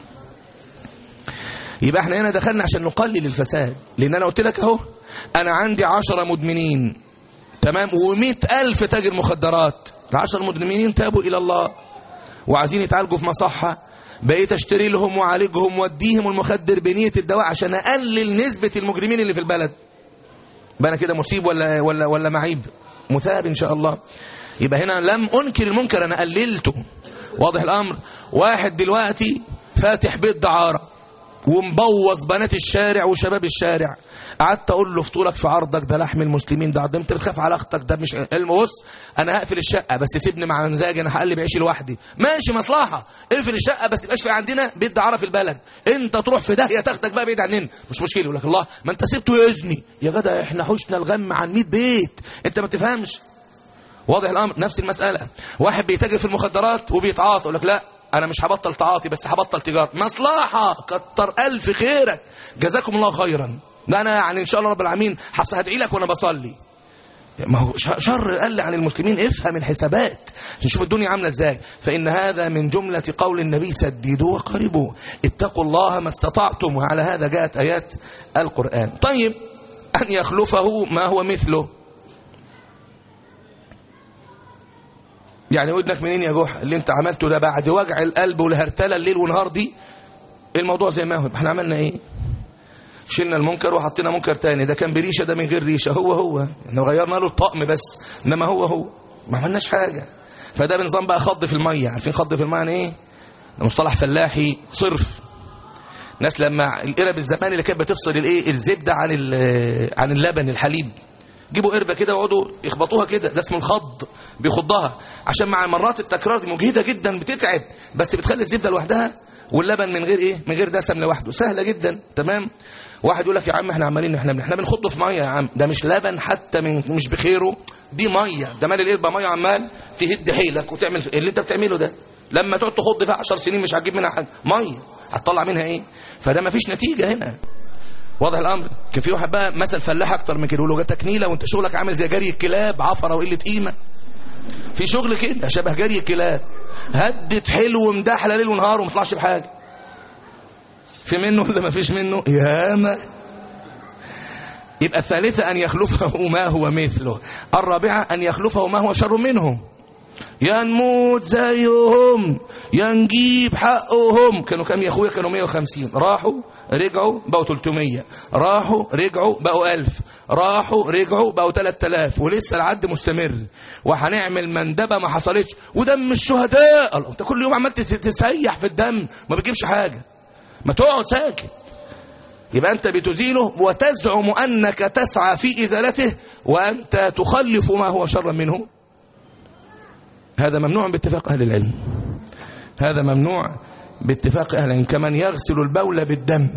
يبقى احنا هنا دخلنا عشان نقلل الفساد لان انا قلت لك اهو انا عندي عشرة مدمنين تمام ومئة ألف تاجر مخدرات العشر مدمنين تابوا إلى الله وعايزين يتعالجوا في مصحة بقيت اشتري لهم وعالجهم واديهم المخدر بنية الدواء عشان اقلل نسبة المجرمين اللي في البلد بقى انا كده مصيب ولا ولا ولا معيب مثاب ان شاء الله يبقى هنا لم انكر المنكر انا قللته واضح الامر واحد دلوقتي فاتح بيت دعاره ومبوظ بنات الشارع وشباب الشارع قعدت اقول له فطولك في عرضك ده لحم المسلمين ده انت بتخاف على اختك ده مش بص انا هقفل الشقه بس سيبني مع مزاجي انا هقلب عيشي لوحدي ماشي مصلحه اقفل الشقه بس يبقاش في عندنا بيت دعاره في البلد انت تروح في داهيه تاخدك بقى بعيد عننا مش مشكله يقول لك الله ما انت سبته يزني يا جدع احنا حشنا الغم عن 100 بيت انت ما تفهمش واضح الامر نفس المساله واحد بيتاجر في المخدرات وبيتعاطى يقول لك لا انا مش هبطل تعاطي بس هبطل تجاره مصلحه كتر الف خيرك جزاكم الله خيرا ده انا يعني ان شاء الله رب العالمين هدعي لك وانا بصلي ما هو شر قل عن المسلمين افهم الحسابات نشوف الدنيا عامله ازاي فان هذا من جمله قول النبي سددوا وقربوا اتقوا الله ما استطعتم وعلى هذا جاءت ايات القران طيب ان يخلفه ما هو مثله يعني ودنك منين يا جحا اللي انت عملته ده بعد وجع القلب والهرتله الليل ونهار دي الموضوع زي ما هو احنا عملنا ايه شلنا المنكر وحطينا منكر تاني ده كان بريشه ده من غير ريشه هو هو احنا غيرنا له الطقم بس انما هو هو ما عملناش حاجه فده بنظام بقى خض في الميه عارفين خض في الميه يعني ايه ده مصطلح فلاحي صرف ناس لما القرب الزمان اللي كانت بتفصل الايه الزبده عن عن اللبن الحليب جيبوا قربة كده ويقعدوا يخبطوها كده ده اسمه الخض بيخضها عشان مع مرات التكرار دي مجهدة جدا بتتعب بس بتخلي الزبدة لوحدها واللبن من غير ايه من غير دسم لوحده سهلة جدا تمام واحد يقول لك يا عم احنا عمالين احنا احنا بنخضه في ميه يا عم ده مش لبن حتى من مش بخيره دي ميه ده مال القربة ميه عمال تهد حيلك وتعمل اللي انت بتعمله ده لما تقعد تخض فيها 10 سنين مش هتجيب منها حاجه ميه هتطلع منها ايه فده ما فيش نتيجه هنا واضح الامر كان في واحد بقى مثل فلاح اكتر من كده يقول له جاتك نيله وانت شغلك عامل زي جري الكلاب عفره وقله قيمه في شغل كده شبه جري الكلاب هدت حلو ومدحله ليل ونهار وما طلعش بحاجه في منه ولا ما فيش منه ياما يبقى الثالثة أن يخلفه ما هو مثله الرابعة أن يخلفه ما هو شر منه يا نموت زيهم يا نجيب حقهم كانوا كام يا اخويا كانوا 150 راحوا رجعوا بقوا 300 راحوا رجعوا بقوا 1000 راحوا رجعوا بقوا 3000 ولسه العد مستمر وهنعمل مندبه ما حصلتش ودم الشهداء الله انت كل يوم عمال تسيح في الدم ما بتجيبش حاجه ما تقعد ساكت يبقى انت بتزيله وتزعم انك تسعى في ازالته وانت تخلف ما هو شرا منه هذا ممنوع باتفاق أهل العلم هذا ممنوع باتفاق أهل العلم كمن يغسل البول بالدم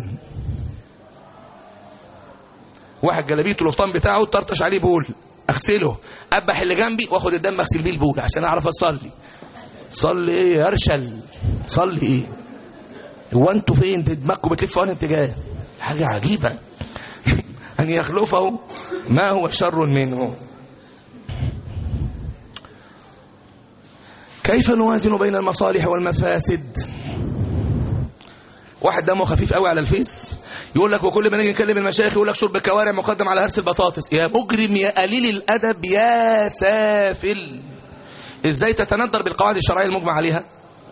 واحد جلبيته الفطان بتاعه طرطش عليه بول اغسله ابح اللي جنبي واخد الدم اغسل بيه البول عشان اعرف اصلي صلي ايه يا ارشل صلي ايه هو انتوا فين دماغكم بتلف في اتجاه حاجه عجيبه ان يخلفه ما هو شر منه كيف نوازن بين المصالح والمفاسد واحد دمه خفيف قوي على الفيس يقول لك وكل ما نيجي نكلم المشايخ يقول لك شرب الكوارع مقدم على هرس البطاطس يا مجرم يا قليل الادب يا سافل ازاي تتندر بالقواعد الشرعيه المجمع عليها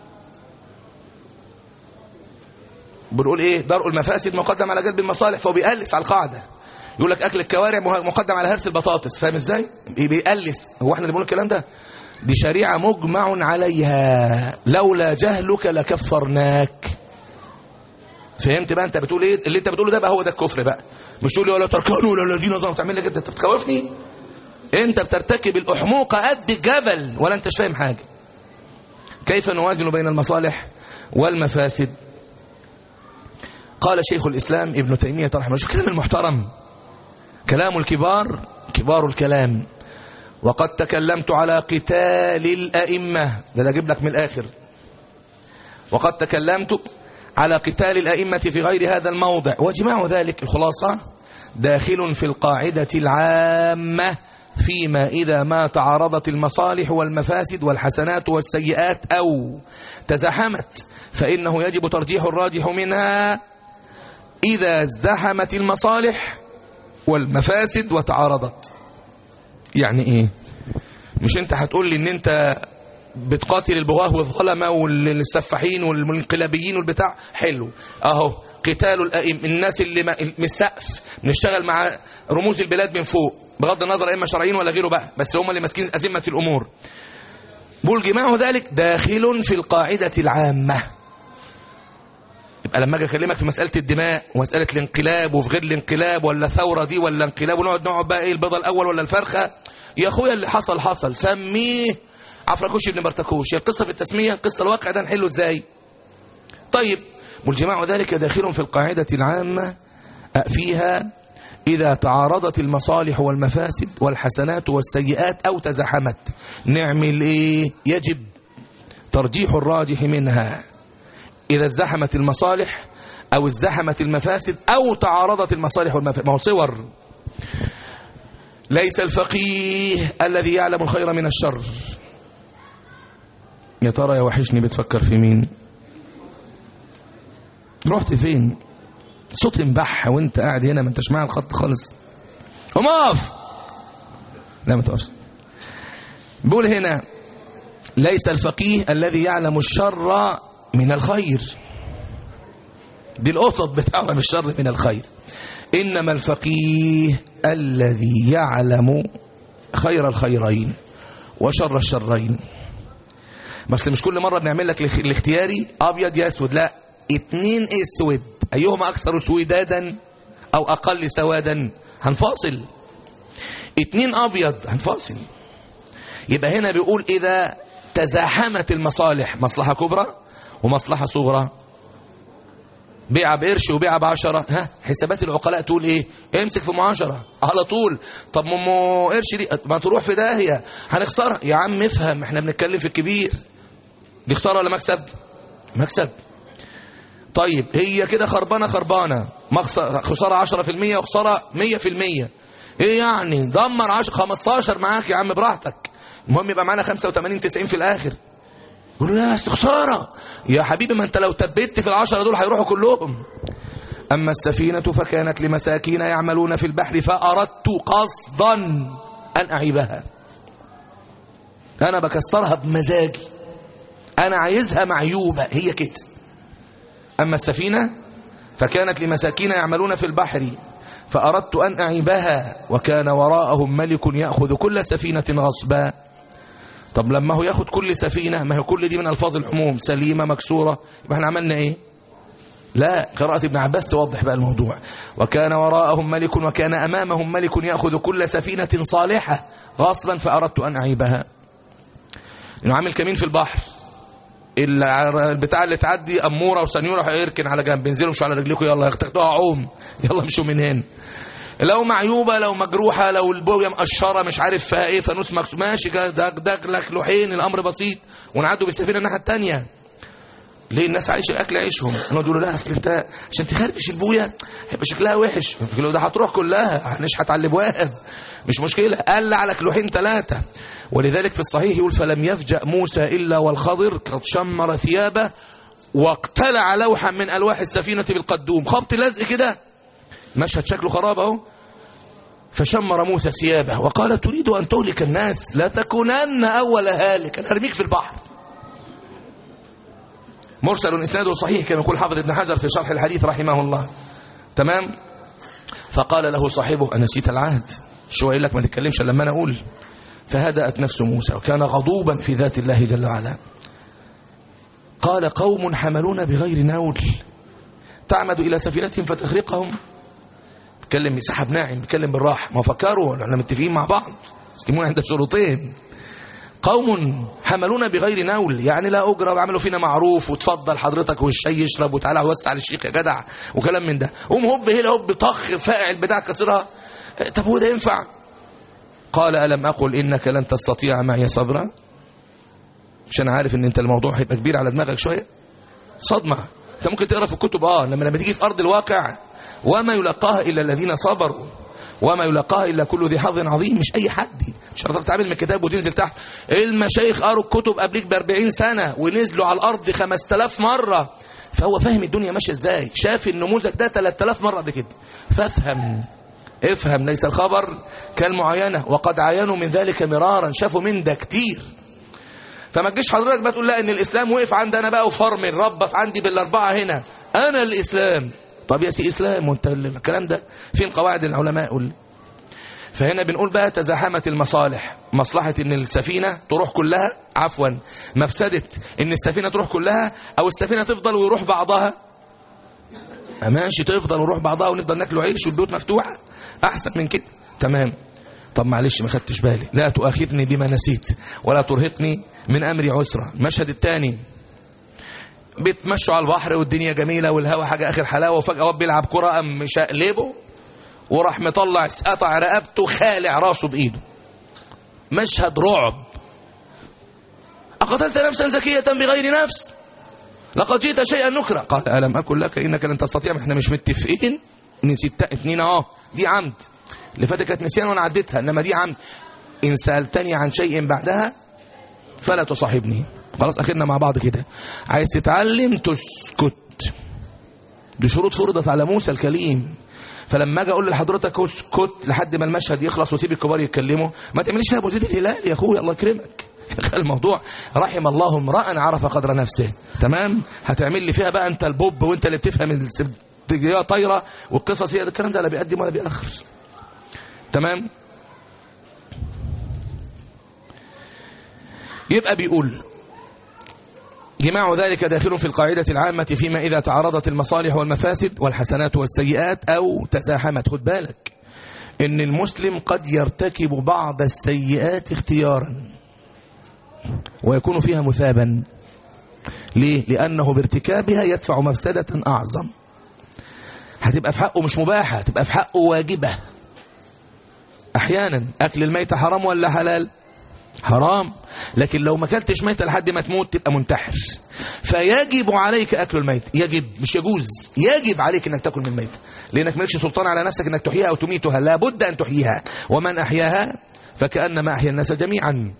بنقول ايه درء المفاسد مقدم على جلب المصالح فهو بيقلس على القاعده يقول لك اكل الكوارع مقدم على هرس البطاطس فاهم ازاي بيقلس هو احنا اللي بنقول الكلام ده دي شريعة مجمع عليها لولا جهلك لكفرناك فهمت بقى انت بتقول ايه اللي انت بتقوله ده بقى هو ده الكفر بقى مش تقول لي ولا تركنوا ولا الذين ظلموا تعمل لي كده انت بتخوفني انت بترتكب الاحموقه قد الجبل ولا انت فاهم حاجه كيف نوازن بين المصالح والمفاسد قال شيخ الإسلام ابن تيمية رحمه الله شوف كلام المحترم كلام الكبار كبار الكلام وقد تكلمت على قتال الأئمة ده أجيب لك من الآخر وقد تكلمت على قتال الأئمة في غير هذا الموضع وجماع ذلك الخلاصة داخل في القاعدة العامة فيما إذا ما تعارضت المصالح والمفاسد والحسنات والسيئات أو تزاحمت فإنه يجب ترجيح الراجح منها إذا ازدحمت المصالح والمفاسد وتعارضت يعني إيه مش أنت هتقول لي إن أنت بتقاتل البغاة والظلمة والسفاحين والانقلابيين والبتاع حلو أهو قتال الأئم الناس اللي ما- من السقف بنشتغل مع رموز البلاد من فوق بغض النظر إما شرعيين ولا غيره بقى بس هم اللي ماسكين أزمة الأمور بقول جماع ذلك داخل في القاعدة العامة يبقى لما اجي اكلمك في مساله الدماء ومساله الانقلاب وفي غير الانقلاب ولا ثوره دي ولا انقلاب ونقعد نقعد بقى ايه البيضه الاول ولا الفرخه يا اخويا اللي حصل حصل سميه عفركوش ابن برتكوش هي القصه في التسميه القصه الواقع ده نحله ازاي طيب والجماع ذلك داخل في القاعده العامه فيها إذا تعارضت المصالح والمفاسد والحسنات والسيئات أو تزاحمت نعمل إيه يجب ترجيح الراجح منها إذا ازدحمت المصالح أو ازدحمت المفاسد أو تعارضت المصالح والمفاسد ما هو صور ليس الفقيه الذي يعلم الخير من الشر يا ترى يا وحشني بتفكر في مين رحت فين صوت انبح وانت قاعد هنا ما انتش معايا الخط خالص قوم اقف لا ما تقفش بيقول هنا ليس الفقيه الذي يعلم الشر من الخير دي القطط بتعلم الشر من الخير إنما الفقيه الذي يعلم خير الخيرين وشر الشرين بس مش كل مرة بنعمل لك الاخ- الاختياري أبيض يا أسود لا اتنين أسود أيهما أكثر سودادا أو أقل سوادا هنفاصل اتنين أبيض هنفاصل يبقى هنا بيقول إذا تزاحمت المصالح مصلحة كبرى ومصلحة صغرى بيع بقرش وبيع بعشرة ها حسابات العقلاء تقول ايه امسك في معاشرة على طول طب ما ام قرش دي ما تروح في داهية هنخسرها يا عم افهم احنا بنتكلم في الكبير دي خسارة ولا مكسب مكسب طيب هي كده خربانة خربانة مخسر- خسارة 10% وخسارة 100% ايه يعني دمر 10 15 معاك يا عم براحتك المهم يبقى معانا 85 90 في الاخر يقولوا لا أصل خسارة يا حبيبي ما انت لو تبت في العشرة دول هيروحوا كلهم أما السفينة فكانت لمساكين يعملون في البحر فأردت قصدا أن أعيبها أنا بكسرها بمزاجي أنا عايزها معيوبة هي كده أما السفينة فكانت لمساكين يعملون في البحر فأردت أن أعيبها وكان وراءهم ملك يأخذ كل سفينة غصبا طب لما هو ياخد كل سفينة ما هي كل دي من ألفاظ الحموم سليمة مكسورة يبقى احنا عملنا ايه لا قراءة ابن عباس توضح بقى الموضوع وكان وراءهم ملك وكان أمامهم ملك يأخذ كل سفينة صالحة غصبا فأردت أن أعيبها إنه عامل كمين في البحر ال- البتاع اللي تعدي أمورة وسنيورة هيركن على جنب انزلوا مش على رجليكم يلا تاخدوها عوم يلا مشوا من هنا لو معيوبة لو مجروحة لو البوية مقشرة مش عارف فيها ايه فانوس مكسور ماشي ده ده لك لوحين الامر بسيط ونعدوا بالسفينة الناحية التانية ليه الناس عايشة اكل عيشهم انا يقولوا لا اصل انت عشان تخربش البوية هيبقى شكلها وحش يقولوا ده هتروح كلها هنشحت على الابواب مش مشكلة قال على كلوحين ثلاثة ولذلك في الصحيح يقول فلم يفجأ موسى إلا والخضر قد شمر ثيابه واقتلع لوحا من ألواح السفينة بالقدوم خبط لزق كده مشهد شكله خراب اهو فشمر موسى ثيابه وقال تريد أن تهلك الناس لا تكونن أول هالك أنا أرميك في البحر مرسل إسناده صحيح كما يقول حافظ ابن حجر في شرح الحديث رحمه الله تمام فقال له صاحبه أنا نسيت العهد شو قايل لك ما تتكلمش إلا لما أنا أقول فهدأت نفس موسى وكان غضوبا في ذات الله جل وعلا قال قوم حملون بغير نول تعمد إلى سفينتهم فتغرقهم بيتكلم سحب ناعم بيتكلم بالراحه ما فكروا احنا متفقين مع بعض يسلمون عند شروطين قوم حملونا بغير نول يعني لا أجرى وعملوا فينا معروف وتفضل حضرتك والشاي يشرب وتعالى وسع للشيخ يا جدع وكلام من ده قوم هوب هنا هوب طخ فاقع البتاع كسرها طب هو ده ينفع قال ألم أقل إنك لن تستطيع معي صبرا عشان عارف ان انت الموضوع هيبقى كبير على دماغك شوية صدمة انت ممكن تقرا في الكتب اه لما لما تيجي في ارض الواقع وما يلقاها الا الذين صبروا وما يلقاها الا كل ذي حظ عظيم مش اي حد مش هتعرف تعمل من الكتاب وتنزل تحت المشايخ قروا الكتب قبليك ب 40 سنه ونزلوا على الارض 5000 مره فهو فاهم الدنيا ماشيه ازاي شاف النموذج ده 3000 مره قبل كده فافهم افهم ليس الخبر كالمعاينه وقد عاينوا من ذلك مرارا شافوا من ده كتير فما تجيش حضرتك بقى تقول لا ان الاسلام وقف عند انا بقى وفرمل ربط عندي بالاربعه هنا انا الاسلام طب يا سي اسلام وانت الكلام ده فين قواعد العلماء قول فهنا بنقول بقى تزاحمت المصالح مصلحة ان السفينة تروح كلها عفوا مفسدة ان السفينة تروح كلها او السفينة تفضل ويروح بعضها ماشي تفضل ويروح بعضها ونفضل ناكلوا عيش والبيوت مفتوحة احسن من كده تمام طب معلش ما خدتش بالي لا تؤاخذني بما نسيت ولا ترهقني من امري عسرا المشهد الثاني بيتمشوا على البحر والدنيا جميله والهوا حاجه اخر حلاوه وفجاه واد بيلعب كره قام مشقلبه وراح مطلع قطع رقبته خالع راسه بايده مشهد رعب اقتلت نفسا زكيه بغير نفس لقد جئت شيئا نكرا قال الم اكن لك انك لن تستطيع احنا مش متفقين نسيت اتنين اه دي عمد اللي فاتت كانت نسيان وانا عديتها انما دي عمد ان سالتني عن شيء بعدها فلا تصاحبني خلاص اخرنا مع بعض كده عايز تتعلم تسكت دي شروط فرضت على موسى الكليم فلما اجي اقول لحضرتك اسكت لحد ما المشهد يخلص وسيب الكبار يتكلموا ما تعمليش فيها ابو زيد الهلال يا اخويا الله يكرمك الموضوع رحم الله امرا عرف قدر نفسه تمام هتعمل لي فيها بقى انت البوب وانت اللي بتفهم الاستراتيجيه طايره والقصص هي الكلام ده لا بيقدم ولا بيأخر تمام يبقى بيقول جماع ذلك داخل في القاعدة العامة فيما إذا تعارضت المصالح والمفاسد والحسنات والسيئات أو تزاحمت خد بالك إن المسلم قد يرتكب بعض السيئات اختيارا ويكون فيها مثابا ليه؟ لأنه بارتكابها يدفع مفسدة أعظم هتبقى في حقه مش مباحة هتبقى في حقه واجبة أحيانا أكل الميت حرام ولا حلال حرام لكن لو ما اكلتش ميتة لحد ما تموت تبقى منتحر فيجب عليك أكل الميت يجب مش يجوز يجب عليك أنك تأكل من الميت لأنك مالكش سلطان على نفسك أنك تحييها أو تميتها لابد أن تحييها ومن أحياها فكأنما أحيا الناس جميعا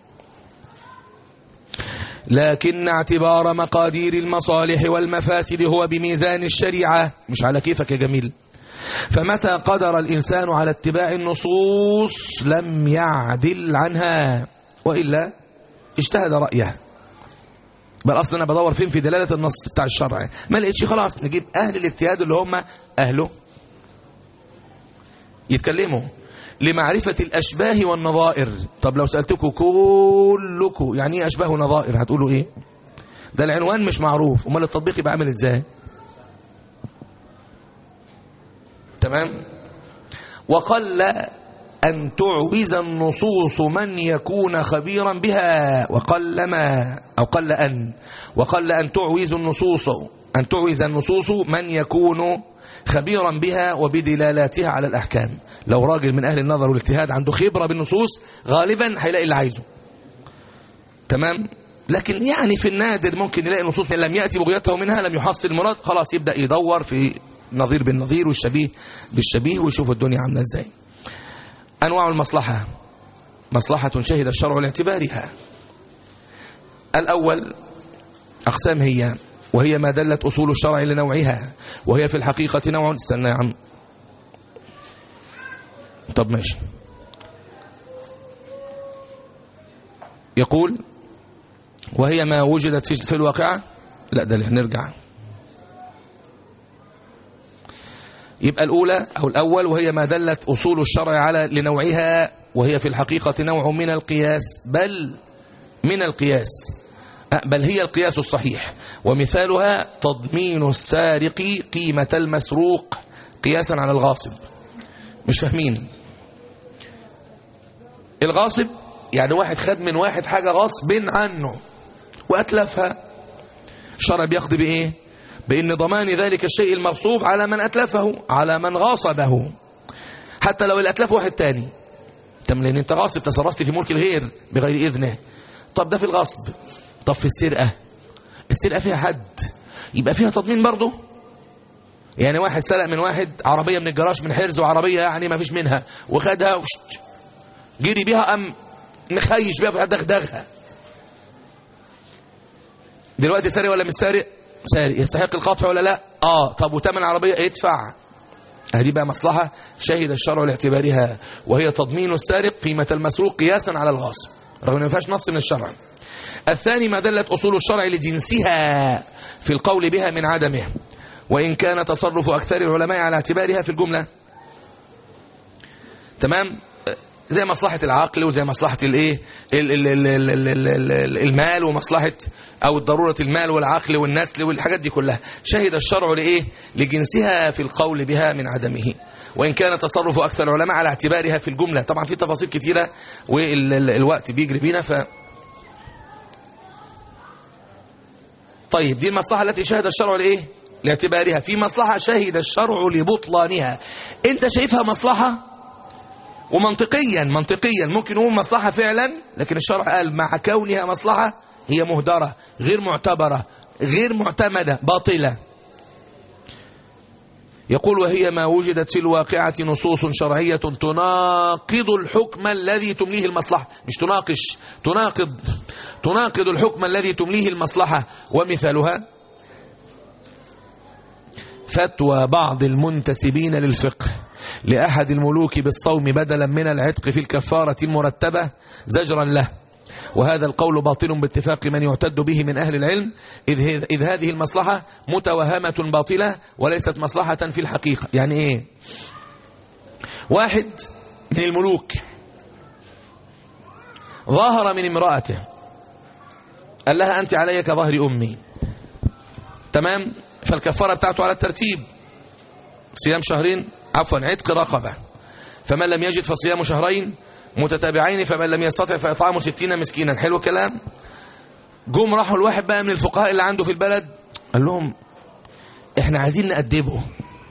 لكن اعتبار مقادير المصالح والمفاسد هو بميزان الشريعة مش على كيفك يا جميل فمتى قدر الإنسان على اتباع النصوص لم يعدل عنها وإلا اجتهد رأيه بل أصلا أنا بدور فين في دلالة النص بتاع الشرع ما لقيتش خلاص نجيب أهل الاجتهاد اللي هم أهله يتكلموا لمعرفة الأشباه والنظائر طب لو سألتكم كلكم يعني ايه أشباه ونظائر هتقولوا إيه ده العنوان مش معروف امال التطبيق يبقى عامل إزاي تمام وقل أن تعوز النصوص من يكون خبيرا بها وقل ما أو قل أن وقل أن تعوز النصوص أن تعوز النصوص من يكون خبيرا بها وبدلالاتها على الأحكام لو راجل من أهل النظر والاجتهاد عنده خبرة بالنصوص غالبا هيلاقي اللي عايزه تمام لكن يعني في النادر ممكن يلاقي نصوص لم يأتي بغيته منها لم يحصل المراد خلاص يبدأ يدور في نظير بالنظير والشبيه بالشبيه ويشوف الدنيا عامله ازاي أنواع المصلحة مصلحة شهد الشرع لاعتبارها الأول أقسام هي وهي ما دلت أصول الشرع لنوعها وهي في الحقيقة نوع استنى يا عم طب ماشي يقول وهي ما وجدت في الواقعة لا ده نرجع يبقى الأولى أو الأول وهي ما دلت أصول الشرع على لنوعها وهي في الحقيقة نوع من القياس بل من القياس بل هي القياس الصحيح ومثالها تضمين السارق قيمة المسروق قياسا على الغاصب مش فاهمين الغاصب يعني واحد خد من واحد حاجة غصب عنه وأتلفها الشرع بيقضي بإيه بإن ضمان ذلك الشيء المغصوب على من أتلفه على من غاصبه حتى لو الأتلف واحد تاني تم لأن أنت غاصب تصرفت في ملك الغير بغير إذنه طب ده في الغصب طب في السرقة السرقة فيها حد يبقى فيها تضمين برضه يعني واحد سرق من واحد عربية من الجراج من حرز وعربية يعني ما فيش منها وخدها وشت جري بيها أم مخيش بيها في دغدغها دلوقتي سارق ولا مش سارق سارق يستحق القطع ولا لا اه طب وتمن عربية ادفع هذه بقى مصلحة شهد الشرع لاعتبارها وهي تضمين السارق قيمة المسروق قياسا على الغاصب رغم ان ما فيهاش نص من الشرع الثاني ما دلت أصول الشرع لجنسها في القول بها من عدمه وإن كان تصرف أكثر العلماء على اعتبارها في الجملة تمام زي مصلحة العقل وزي مصلحة الايه ال- ال- ال- ال- ال- ال- ال- المال ومصلحة او ضرورة المال والعقل والنسل والحاجات دي كلها شهد الشرع لايه لجنسها في القول بها من عدمه وإن كان تصرف أكثر العلماء على اعتبارها في الجملة طبعا في تفاصيل كتيرة والوقت بيجري بينا ف طيب دي المصلحة التي شهد الشرع لإيه لاعتبارها في مصلحة شهد الشرع لبطلانها انت شايفها مصلحة ومنطقيا منطقيا ممكن نقول مصلحة فعلا لكن الشرع قال مع كونها مصلحة هي مهدرة غير معتبرة غير معتمدة باطلة يقول وهي ما وجدت في الواقعة نصوص شرعية تناقض الحكم الذي تمليه المصلحة مش تناقش تناقض تناقض الحكم الذي تمليه المصلحة ومثالها فتوى بعض المنتسبين للفقه لأحد الملوك بالصوم بدلا من العتق في الكفارة المرتبة زجرا له وهذا القول باطل باتفاق من يعتد به من أهل العلم إذ, إذ هذه المصلحة متوهمة باطلة وليست مصلحة في الحقيقة يعني إيه واحد من الملوك ظاهر من امرأته قال لها أنت علي كظهر أمي تمام فالكفارة بتاعته على الترتيب صيام شهرين عفوا عتق رقبة فمن لم يجد فصيام شهرين متتابعين فمن لم يستطع فإطعام ستين مسكينا حلو الكلام جم راحوا الواحد بقى من الفقهاء اللي عنده في البلد قال لهم احنا عايزين نأدبه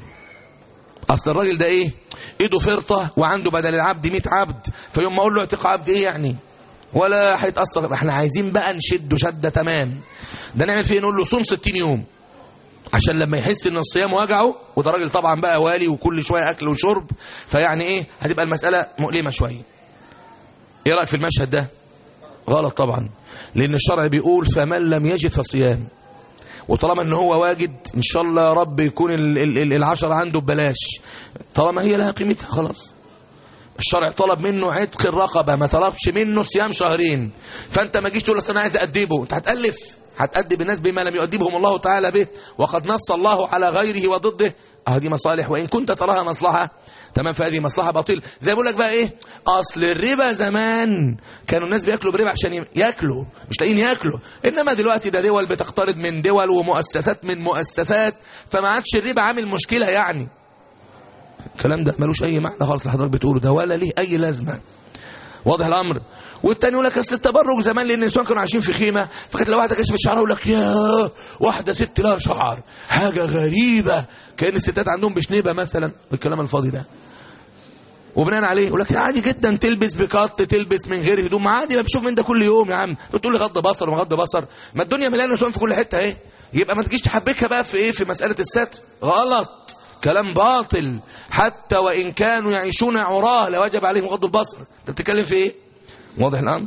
اصل الراجل ده ايه ايده فرطة وعنده بدل العبد 100 عبد فيوم ما اقول له اعتق عبد ايه يعني ولا هيتأثر احنا عايزين بقى نشده شدة تمام ده نعمل فيه نقول له صوم 60 يوم عشان لما يحس ان الصيام وجعه وده راجل طبعا بقى والي وكل شويه اكل وشرب فيعني ايه هتبقى المساله مؤلمه شويه ايه رايك في المشهد ده غلط طبعا لان الشرع بيقول فمن لم يجد فصيام وطالما ان هو واجد ان شاء الله يا رب يكون ال- ال- ال- العشرة عنده ببلاش طالما هي لها قيمتها خلاص الشرع طلب منه عتق الرقبة ما طلبش منه صيام شهرين فانت ما جيش تقول اصل انا عايز ادبه انت هتالف هتأدب الناس بما لم يؤدبهم الله تعالى به وقد نص الله على غيره وضده اه دي مصالح وان كنت تراها مصلحة تمام فهذه مصلحة باطل زي بقول لك بقى ايه اصل الربا زمان كانوا الناس بياكلوا بربا عشان ياكلوا مش لاقيين ياكلوا انما دلوقتي ده دول بتقترض من دول ومؤسسات من مؤسسات فما عادش الربا عامل مشكلة يعني الكلام ده ملوش اي معنى خالص اللي حضرتك بتقوله ده ولا ليه اي لازمه واضح الامر والتاني يقول لك اصل التبرج زمان لان النسوان كانوا عايشين في خيمه فكانت لو واحده كشفت شعرها يقول لك يا واحده ست لها شعر حاجه غريبه كان الستات عندهم بشنيبه مثلا الكلام الفاضي ده وبناء عليه يقول لك عادي جدا تلبس بكات تلبس من غير هدوم عادي ما بشوف من ده كل يوم يا عم تقول لي غض بصر ومغض بصر ما الدنيا مليانه نسوان في كل حته اهي يبقى ما تجيش تحبكها بقى في ايه في مساله الستر غلط كلام باطل حتى وان كانوا يعيشون عراه لوجب عليهم غض البصر انت بتتكلم في ايه واضح الامر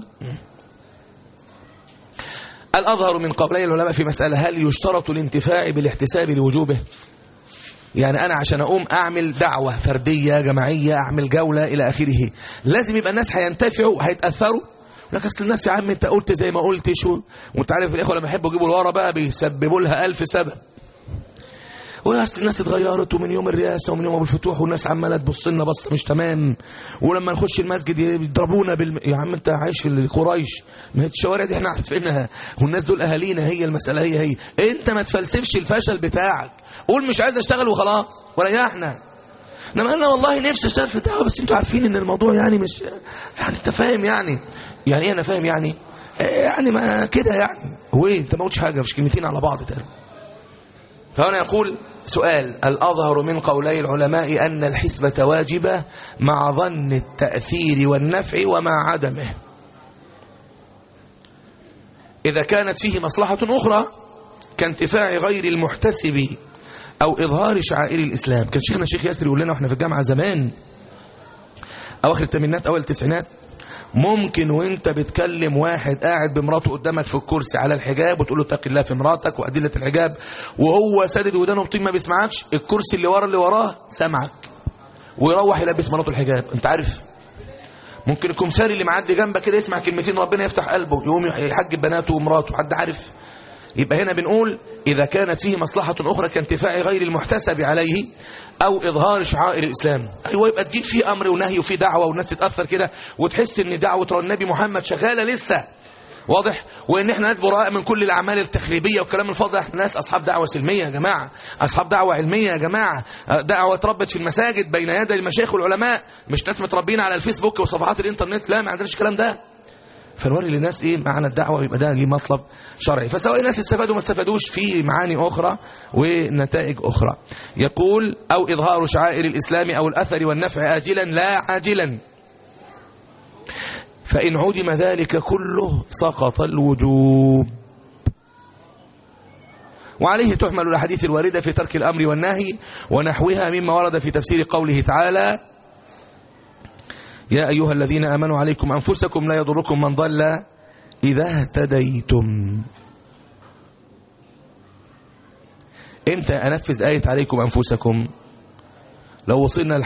الاظهر من قولي العلماء في مساله هل يشترط الانتفاع بالاحتساب لوجوبه يعني انا عشان اقوم اعمل دعوه فرديه جماعيه اعمل جوله الى اخره لازم يبقى الناس هينتفعوا هيتاثروا لك اصل الناس يا عم انت قلت زي ما قلتش و- وانت عارف الاخوه لما يحبوا يجيبوا الورا بقى بيسببوا لها ألف سبب واصل الناس اتغيرت ومن يوم الرئاسه ومن يوم ابو الفتوح والناس عماله تبص لنا بصه مش تمام ولما نخش المسجد يضربونا بالم... يا عم انت عايش في قريش ما هي الشوارع دي احنا عارفينها والناس دول اهالينا هي المساله هي هي انت ما تفلسفش الفشل بتاعك قول مش عايز اشتغل وخلاص وريحنا انما انا والله نفسي اشتغل في الدعوه بس انتوا عارفين ان الموضوع يعني مش يعني انت فاهم يعني يعني ايه انا فاهم يعني يعني ما كده يعني هو ايه انت ما قلتش حاجه مش كلمتين على بعض تاني فهنا يقول سؤال الأظهر من قولي العلماء أن الحسبة واجبة مع ظن التأثير والنفع ومع عدمه إذا كانت فيه مصلحة أخرى كانتفاع غير المحتسب أو إظهار شعائر الإسلام كان شيخنا الشيخ ياسر يقول لنا وإحنا في الجامعة زمان أواخر الثمانينات أول التسعينات ممكن وانت بتكلم واحد قاعد بمراته قدامك في الكرسي على الحجاب وتقول له اتق الله في مراتك وأدلة الحجاب وهو سادد ودانه بطين ما بيسمعكش الكرسي اللي ورا اللي وراه سمعك ويروح يلبس مراته الحجاب انت عارف ممكن الكمساري اللي معدي جنبك كده يسمع كلمتين ربنا يفتح قلبه يقوم يحجب بناته ومراته حد عارف يبقى هنا بنقول إذا كانت فيه مصلحة أخرى كانتفاع غير المحتسب عليه أو إظهار شعائر الإسلام أيوة يبقى تجيب فيه أمر ونهي وفيه دعوة والناس تتأثر كده وتحس إن دعوة النبي محمد شغالة لسه واضح وان احنا ناس براء من كل الاعمال التخريبيه والكلام الفاضي احنا ناس اصحاب دعوه سلميه يا جماعه اصحاب دعوه علميه يا جماعه دعوه اتربت في المساجد بين يدي المشايخ والعلماء مش ناس متربيين على الفيسبوك وصفحات الانترنت لا ما عندناش الكلام ده فنوري للناس ايه معنى الدعوه يبقى ده ليه مطلب شرعي فسواء الناس استفادوا ما استفادوش في معاني اخرى ونتائج اخرى يقول او اظهار شعائر الاسلام او الاثر والنفع اجلا لا عاجلا فإن عدم ذلك كله سقط الوجوب وعليه تحمل الأحاديث الواردة في ترك الأمر والنهي ونحوها مما ورد في تفسير قوله تعالى يا أيها الذين آمنوا عليكم أنفسكم لا يضركم من ضل إذا اهتديتم امتى أنفذ آية عليكم أنفسكم لو وصلنا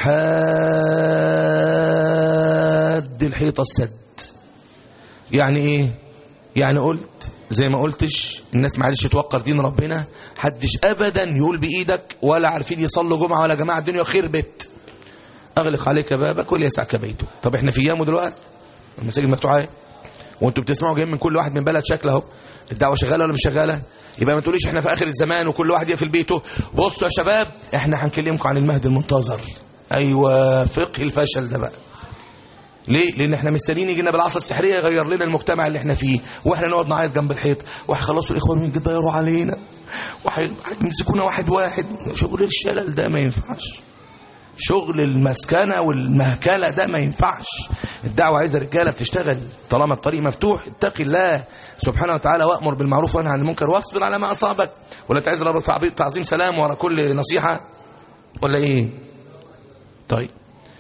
لحد الحيطة السد يعني ايه يعني قلت زي ما قلتش الناس معلش توقر دين ربنا حدش ابدا يقول بايدك ولا عارفين يصلوا جمعه ولا جماعه الدنيا خربت اغلق عليك بابك وليسعك بيته طب احنا في ايامه دلوقتي المساجد مفتوحه اهي وانتوا بتسمعوا جايين من كل واحد من بلد شكل اهو الدعوه شغاله ولا مش شغاله يبقى ما تقوليش احنا في اخر الزمان وكل واحد يقفل بيته بصوا يا شباب احنا هنكلمكم عن المهدي المنتظر ايوه فقه الفشل ده بقى ليه؟ لأن احنا مستنيين يجينا بالعصا السحرية يغير لنا المجتمع اللي احنا فيه واحنا نقعد نعيط جنب الحيط وهيخلصوا الإخوان يضيروا علينا وهيمسكونا واحد واحد شغل الشلل ده ما ينفعش شغل المسكنة والمهكلة ده ما ينفعش الدعوة عايزة رجالة بتشتغل طالما الطريق مفتوح اتقي الله سبحانه وتعالى وأمر بالمعروف وانهى عن المنكر واصبر على ما أصابك ولا تعز رب تعظيم سلام ورا كل نصيحة ولا ايه طيب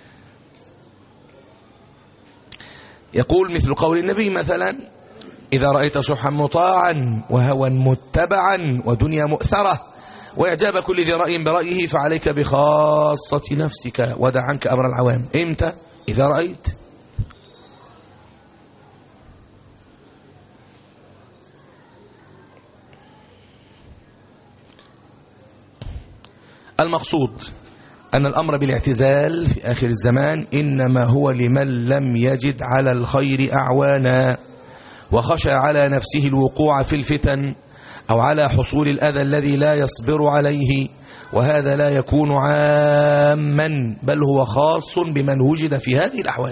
يقول مثل قول النبي مثلا إذا رأيت شحا مطاعا وهوى متبعا ودنيا مؤثرة وإعجاب كل ذي رأي برأيه فعليك بخاصة نفسك ودع عنك أمر العوام إمتى إذا رأيت المقصود أن الأمر بالاعتزال في آخر الزمان إنما هو لمن لم يجد على الخير أعوانا وخشى على نفسه الوقوع في الفتن أو على حصول الأذى الذي لا يصبر عليه وهذا لا يكون عاما بل هو خاص بمن وجد في هذه الأحوال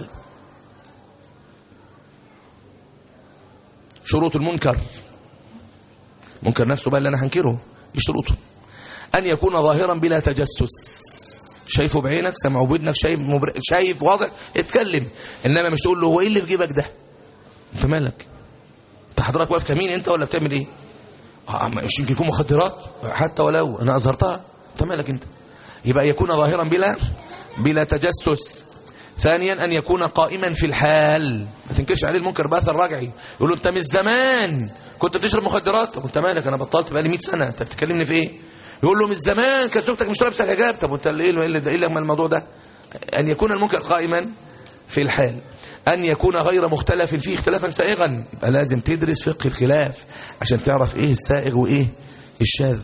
شروط المنكر منكر نفسه بقى اللي أنا هنكره شروطه أن يكون ظاهرا بلا تجسس شايفه بعينك سمعه بودنك شايف مبر... شايف واضح اتكلم انما مش تقول له هو ايه اللي في جيبك ده انت مالك انت حضرتك واقف كمين انت ولا بتعمل ايه اه مش يمكن يكون مخدرات حتى ولو انا اظهرتها انت مالك انت يبقى يكون ظاهرا بلا بلا تجسس ثانيا ان يكون قائما في الحال ما تنكرش عليه المنكر باثر رجعي يقول له انت من زمان كنت بتشرب مخدرات طب انت مالك انا بطلت بقالي 100 سنه انت بتكلمني في ايه يقول له من زمان كانت زوجتك مش لابسه الحجاب طب وانت ايه اللي ايه لما الموضوع ده ان يكون المنكر قائما في الحال ان يكون غير مختلف فيه اختلافا سائغا يبقى لازم تدرس فقه الخلاف عشان تعرف ايه السائغ وايه الشاذ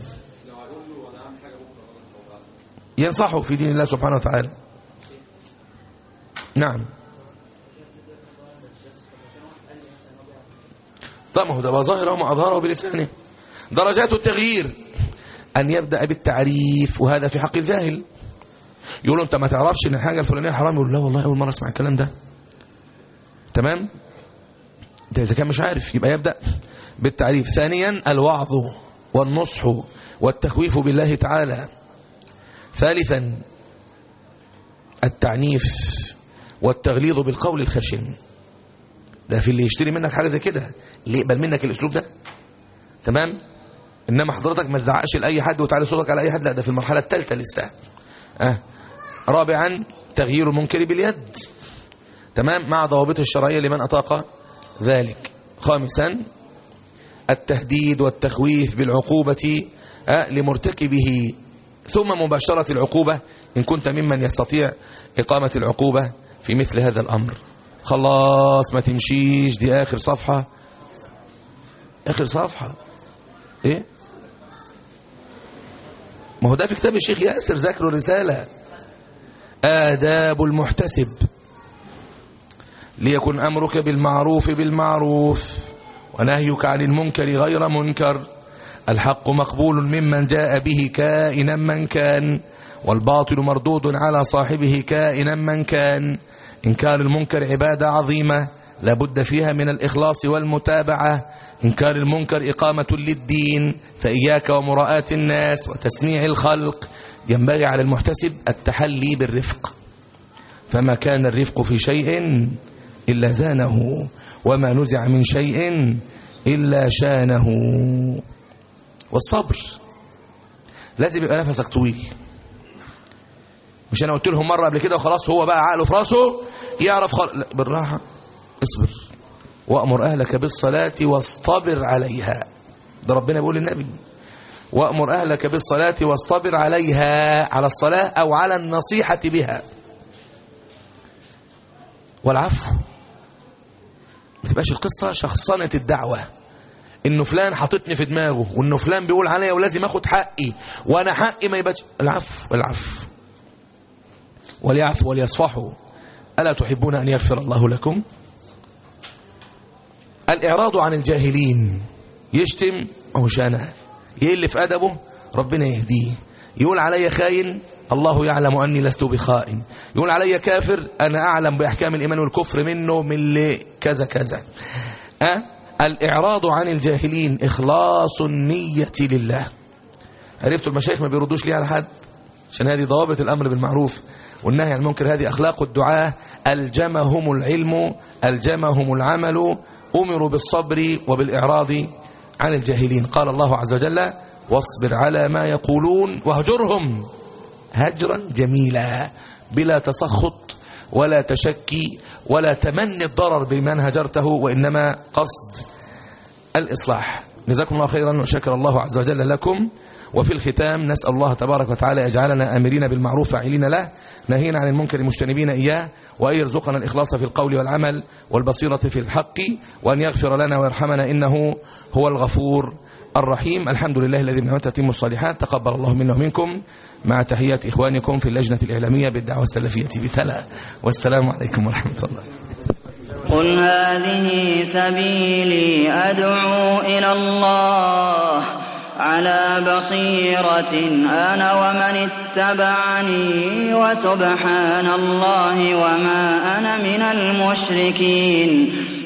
ينصحه في دين الله سبحانه وتعالى نعم طب ما هو ده بقى ظاهر وما اظهره بلسانه درجات التغيير أن يبدأ بالتعريف وهذا في حق الجاهل يقول له أنت ما تعرفش أن الحاجة الفلانية حرام يقول لا والله أول مرة أسمع الكلام ده تمام ده إذا كان مش عارف يبقى يبدأ بالتعريف ثانيا الوعظ والنصح والتخويف بالله تعالى ثالثا التعنيف والتغليظ بالقول الخشن ده في اللي يشتري منك حاجة زي كده اللي يقبل منك الأسلوب ده تمام إنما حضرتك ما تزعقش لأي حد وتعالي صوتك على أي حد لا ده في المرحلة الثالثة لسه أه. رابعا تغيير المنكر باليد تمام مع ضوابط الشرعية لمن أطاق ذلك خامسا التهديد والتخويف بالعقوبة أه لمرتكبه ثم مباشرة العقوبة إن كنت ممن يستطيع إقامة العقوبة في مثل هذا الأمر خلاص ما تمشيش دي آخر صفحة آخر صفحة إيه ما هو ده في كتاب الشيخ ياسر ذكر رسالة آداب المحتسب ليكن أمرك بالمعروف بالمعروف ونهيك عن المنكر غير منكر الحق مقبول ممن جاء به كائنا من كان والباطل مردود على صاحبه كائنا من كان إنكار المنكر عبادة عظيمة لابد فيها من الإخلاص والمتابعة إنكار المنكر إقامة للدين فإياك ومراءاة الناس وتسنيع الخلق ينبغي على المحتسب التحلي بالرفق فما كان الرفق في شيء إلا زانه وما نزع من شيء إلا شانه والصبر لازم يبقى نفسك طويل مش انا قلت لهم مره قبل كده وخلاص هو بقى عقله في راسه يعرف خل... لا بالراحه اصبر وامر اهلك بالصلاه واصطبر عليها ده ربنا بيقول للنبي وامر اهلك بالصلاه واصطبر عليها على الصلاه او على النصيحه بها والعفو ما تبقاش القصه شخصنه الدعوه انه فلان حاططني في دماغه وانه فلان بيقول عليا ولازم اخد حقي وانا حقي ما يبقاش العفو العفو وليعفوا وليصفحوا ألا تحبون أن يغفر الله لكم الإعراض عن الجاهلين يشتم أو شانه يقل في أدبه ربنا يهديه يقول علي خاين الله يعلم أني لست بخائن يقول علي كافر أنا أعلم بأحكام الإيمان والكفر منه من اللي كذا كذا أه؟ الإعراض عن الجاهلين إخلاص النية لله عرفتوا المشايخ ما بيردوش ليه على حد عشان هذه ضوابط الأمر بالمعروف والنهي عن المنكر هذه أخلاق الدعاة ألجمهم العلم ألجمهم العمل أمروا بالصبر وبالإعراض عن الجاهلين قال الله عز وجل واصبر على ما يقولون واهجرهم هجرا جميلا بلا تسخط ولا تشكي ولا تمني الضرر بمن هجرته وإنما قصد الإصلاح جزاكم الله خيرا وشكر الله عز وجل لكم وفي الختام نسأل الله تبارك وتعالى يجعلنا آمرين بالمعروف فاعلين له ناهين عن المنكر مجتنبين إياه وأن يرزقنا الإخلاص في القول والعمل والبصيرة في الحق وأن يغفر لنا ويرحمنا إنه هو الغفور الرحيم الحمد لله الذي بنعمته تتم الصالحات تقبل الله منا ومنكم مع تحيات إخوانكم في اللجنة الإعلامية بالدعوة السلفية بتلا والسلام عليكم ورحمة الله قل هذه سبيلي أدعو إلى الله على بصيرة أنا ومن اتبعني وسبحان الله وما أنا من المشركين